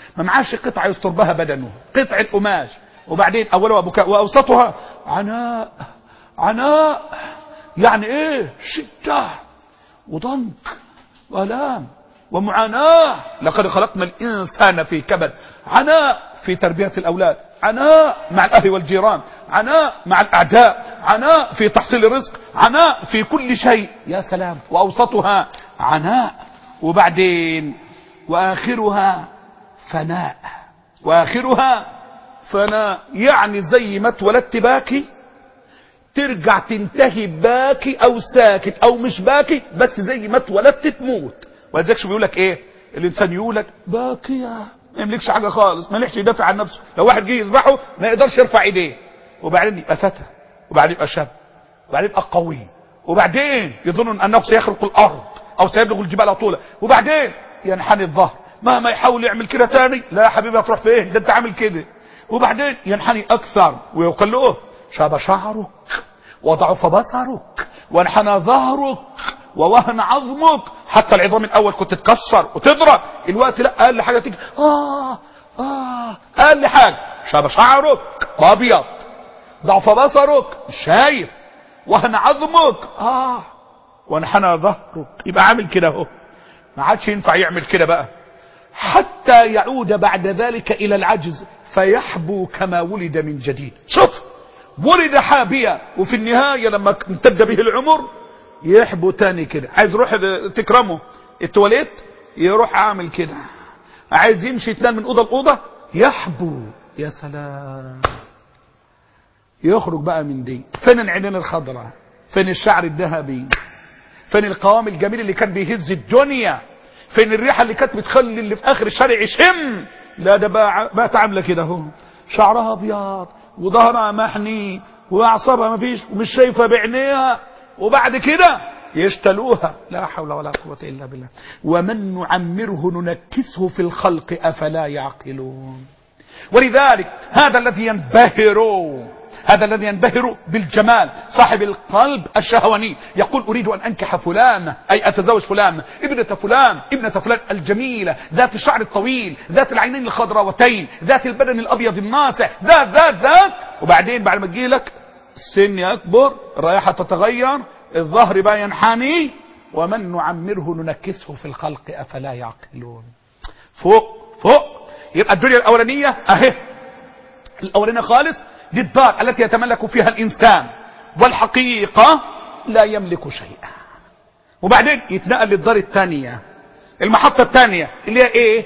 ما معاش قطعة يستر بها بدنه قطعة قماش وبعدين أولها بكاء وأوسطها عناء عناء يعني إيه شدة وضنك وآلام ومعاناة لقد خلقنا الإنسان في كبد عناء في تربية الأولاد عناء مع الأهل والجيران عناء مع الأعداء عناء في تحصيل الرزق عناء في كل شيء يا سلام وأوسطها عناء وبعدين وآخرها فناء وآخرها فناء يعني زي ما اتولدت باكي ترجع تنتهي باكي او ساكت او مش باكي بس زي ما اتولدت تموت ولذلك شو بيقول لك ايه الانسان يولد باكية ما يملكش حاجه خالص ما يلحش يدافع عن نفسه لو واحد جه يذبحه ما يقدرش يرفع ايديه وبعدين يبقى فتى وبعدين يبقى شاب وبعدين يبقى قوي وبعدين يظن انه سيخرق الارض او سيبلغ الجبال طولا وبعدين ينحني الظهر مهما يحاول يعمل كده تاني لا يا حبيبي هتروح فين ده انت عامل كده وبعدين ينحني اكثر ويقول له شاب شعرك وضعف بصرك وانحنى ظهرك ووهن عظمك حتى العظام الاول كنت تكسر وتضرب الوقت لا اقل حاجه تيجي اه اه اقل حاجه شاب شعرك ابيض ضعف بصرك مش شايف وهن عظمك اه وانحنى ظهرك يبقى عامل كده اهو ما عادش ينفع يعمل كده بقى حتى يعود بعد ذلك الى العجز فيحبو كما ولد من جديد شوف ولد حابيا وفي النهاية لما امتد به العمر يحبو تاني كده عايز يروح تكرمه التواليت يروح عامل كده عايز يمشي يتنال من اوضه لاوضه يحبو يا سلام يخرج بقى من دي فين العينين الخضراء فين الشعر الذهبي فين القوام الجميل اللي كان بيهز الدنيا فين الريحه اللي كانت بتخلي اللي في اخر الشارع يشم لا ده بقى بقت عامله كده اهو شعرها ابيض وظهرها محني واعصابها مفيش ومش شايفه بعينيها وبعد كده يشتلوها لا حول ولا قوة إلا بالله ومن نعمره ننكسه في الخلق أفلا يعقلون ولذلك هذا الذي ينبهر هذا الذي ينبهر بالجمال صاحب القلب الشهواني يقول أريد أن أنكح فلان أي أتزوج فلان ابنة فلان ابنة فلان الجميلة ذات الشعر الطويل ذات العينين الخضراوتين ذات البدن الأبيض الناصع ذات ذات ذات وبعدين بعد ما تجيلك السن يكبر الرائحة تتغير الظهر بقى ينحني ومن نعمره ننكسه في الخلق أفلا يعقلون فوق فوق يبقى الدنيا الأولانية أهي الأولانية خالص دي الدار التي يتملك فيها الإنسان والحقيقة لا يملك شيئا وبعدين يتنقل للدار الثانية المحطة الثانية اللي هي ايه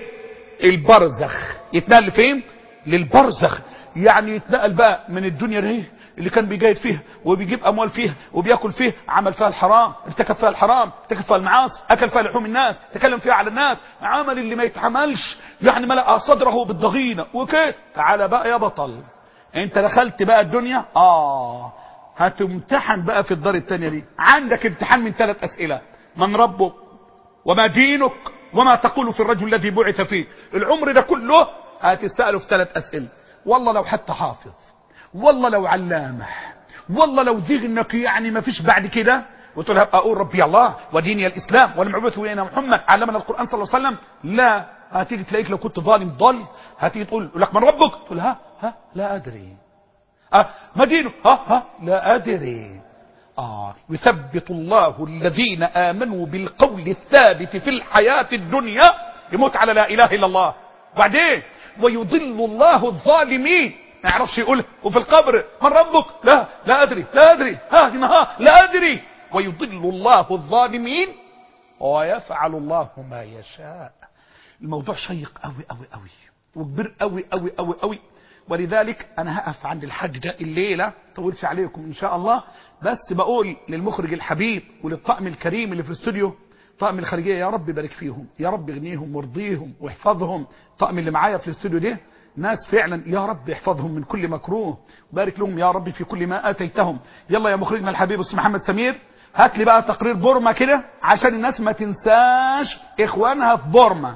البرزخ يتنقل فين للبرزخ يعني يتنقل بقى من الدنيا دي اللي كان بيجاهد فيها وبيجيب اموال فيها وبياكل فيها عمل فيها الحرام ارتكب فيها الحرام ارتكب فيها المعاصي اكل فيها لحوم الناس تكلم فيها على الناس عمل اللي ما يتعملش يعني ملأ صدره بالضغينة وكده تعالى بقى يا بطل انت دخلت بقى الدنيا اه هتمتحن بقى في الدار الثانيه دي عندك امتحان من ثلاث اسئله من ربك وما دينك وما تقول في الرجل الذي بعث فيك العمر ده كله هتساله في ثلاث اسئله والله لو حتى حافظ والله لو علامه والله لو ذهنك يعني ما فيش بعد كده وتقول هبقى اقول ربي الله وديني الاسلام والمبعوث الينا محمد علمنا القران صلى الله عليه وسلم لا هتيجي تلاقيك لو كنت ظالم ضل هتيجي تقول لك من ربك تقول ها ها لا ادري اه ما دينك ها ها لا ادري اه يثبت الله الذين امنوا بالقول الثابت في الحياه الدنيا يموت على لا اله الا الله وبعدين ويضل الله الظالمين ما يعرفش يقول وفي القبر من ربك لا لا ادري لا ادري ها ها لا ادري ويضل الله الظالمين ويفعل الله ما يشاء الموضوع شيق قوي قوي قوي وكبير قوي قوي قوي قوي ولذلك انا هقف عند الحج ده الليله طولش عليكم ان شاء الله بس بقول للمخرج الحبيب وللطاقم الكريم اللي في الاستوديو طاقم الخارجيه يا رب بارك فيهم يا رب اغنيهم وارضيهم واحفظهم الطاقم اللي معايا في الاستوديو ده ناس فعلا يا رب احفظهم من كل مكروه وبارك لهم يا رب في كل ما اتيتهم يلا يا مخرجنا الحبيب استاذ محمد سمير هات لي بقى تقرير بورما كده عشان الناس ما تنساش اخوانها في بورما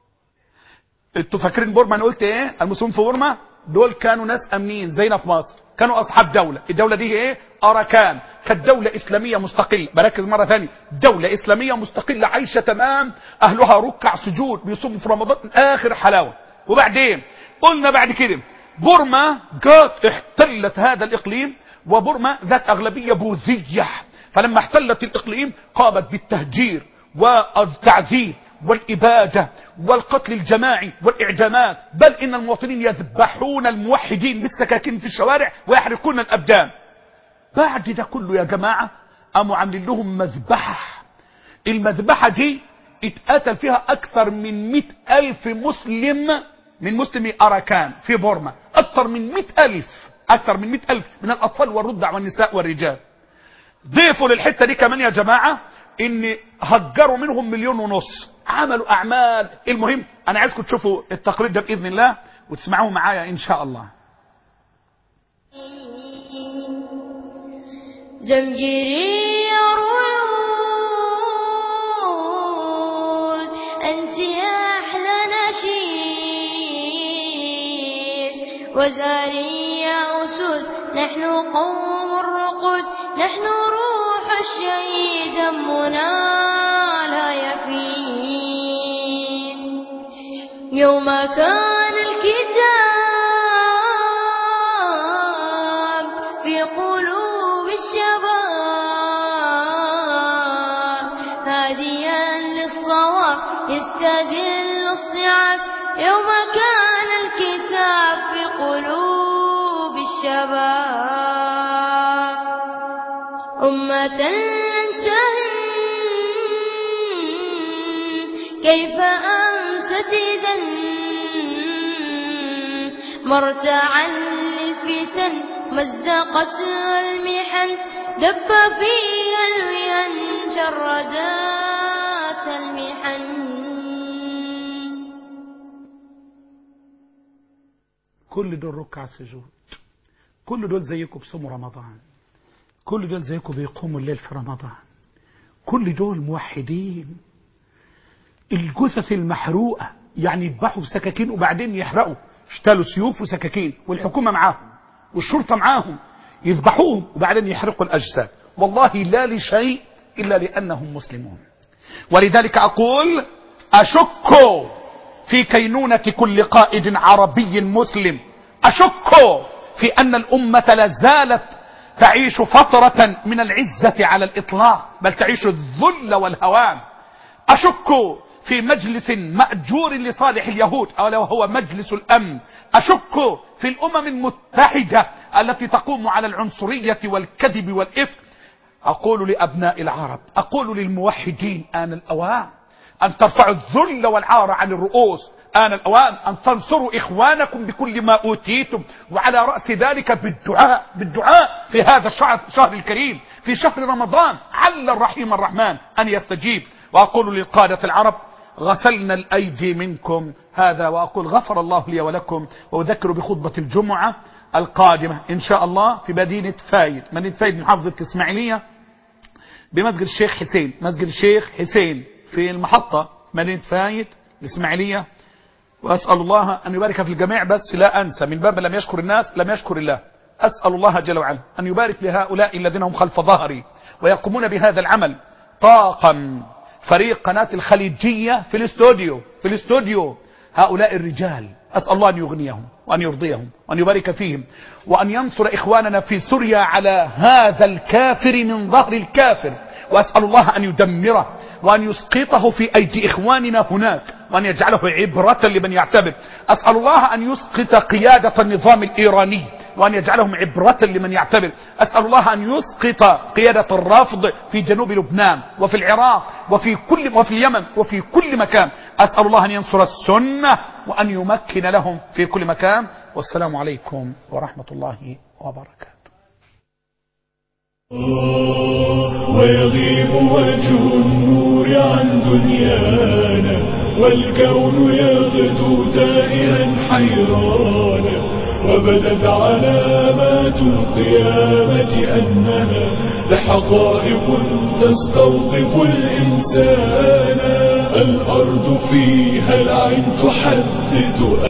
انتوا فاكرين بورما انا قلت ايه المسلمين في بورما دول كانوا ناس امنين زينا في مصر كانوا أصحاب دولة الدولة دي إيه أراكان كانت دولة إسلامية مستقلة بركز مرة ثانية دولة إسلامية مستقلة عايشة تمام أهلها ركع سجود بيصوموا في رمضان آخر حلاوة وبعدين قلنا بعد كده بورما جات احتلت هذا الإقليم وبورما ذات أغلبية بوذية فلما احتلت الإقليم قامت بالتهجير والتعذيب والإبادة والقتل الجماعي والإعدامات بل إن المواطنين يذبحون الموحدين بالسكاكين في الشوارع ويحرقون الأبدان بعد ده كله يا جماعة قاموا عاملين لهم مذبحة المذبحة دي اتقتل فيها أكثر من مئة ألف مسلم من مسلمي أراكان في بورما أكثر من مئة ألف أكثر من مئة ألف من الأطفال والرضع والنساء والرجال ضيفوا للحتة دي كمان يا جماعة ان هجروا منهم مليون ونص عملوا اعمال المهم انا عايزكم تشوفوا التقرير ده باذن الله وتسمعوه معايا ان شاء الله زمجري يا رعود أنت يا أحلى نشيد وزاري يا أسود نحن قوم الرقود نحن روح الشهيد دمنا لا يفيد يوم كان الكتاب في قلوب الشباب هاديا للصواب يستدل الصعاب يوم كان الكتاب في قلوب الشباب أمة لن تهن كيف أمست إذا مرتعا للفتن مزقت المحن دب فيها الوهن شردات المحن كل دول ركع سجود كل دول زيكم بصوموا رمضان كل دول زيكم بيقوموا الليل في رمضان كل دول موحدين الجثث المحروقة يعني يذبحوا بسكاكين وبعدين يحرقوا اشتالوا سيوف وسكاكين والحكومة معاهم والشرطة معاهم يذبحوهم وبعدين يحرقوا الأجساد والله لا لشيء إلا لأنهم مسلمون ولذلك أقول أشك في كينونة كل قائد عربي مسلم أشك في أن الأمة لازالت تعيش فترة من العزة على الإطلاق بل تعيش الذل والهوان أشك في مجلس مأجور لصالح اليهود ألا وهو مجلس الأمن أشك في الأمم المتحدة التي تقوم على العنصرية والكذب والإفك أقول لأبناء العرب أقول للموحدين آن الأوان أن ترفعوا الذل والعار عن الرؤوس آن الأوان أن تنصروا إخوانكم بكل ما أوتيتم وعلى رأس ذلك بالدعاء بالدعاء في هذا الشهر, الشهر الكريم في شهر رمضان عل الرحيم الرحمن أن يستجيب وأقول للقادة العرب غسلنا الأيدي منكم هذا وأقول غفر الله لي ولكم وأذكر بخطبة الجمعة القادمة إن شاء الله في مدينة فايد مدينة فايد محافظة الإسماعيلية بمسجد الشيخ حسين مسجد الشيخ حسين في المحطة مدينة فايد الإسماعيلية وأسأل الله أن يبارك في الجميع بس لا أنسى من باب لم يشكر الناس لم يشكر الله أسأل الله جل وعلا أن يبارك لهؤلاء الذين هم خلف ظهري ويقومون بهذا العمل طاقم فريق قناة الخليجية في الاستوديو في الاستوديو هؤلاء الرجال أسأل الله أن يغنيهم وأن يرضيهم وأن يبارك فيهم وأن ينصر إخواننا في سوريا على هذا الكافر من ظهر الكافر وأسأل الله أن يدمره وأن يسقطه في أيدي إخواننا هناك وأن يجعله عبرة لمن يعتبر أسأل الله أن يسقط قيادة النظام الإيراني وأن يجعلهم عبرة لمن يعتبر أسأل الله أن يسقط قيادة الرافض في جنوب لبنان وفي العراق وفي كل وفي اليمن وفي كل مكان أسأل الله أن ينصر السنة وأن يمكن لهم في كل مكان والسلام عليكم ورحمة الله وبركاته ويغيب وجه النور عن دنيانا والكون يغدو تائها حيرانا وبدت علامات القيامة أنها لحقائق تستوقف الإنسان الأرض فيها العين تحدث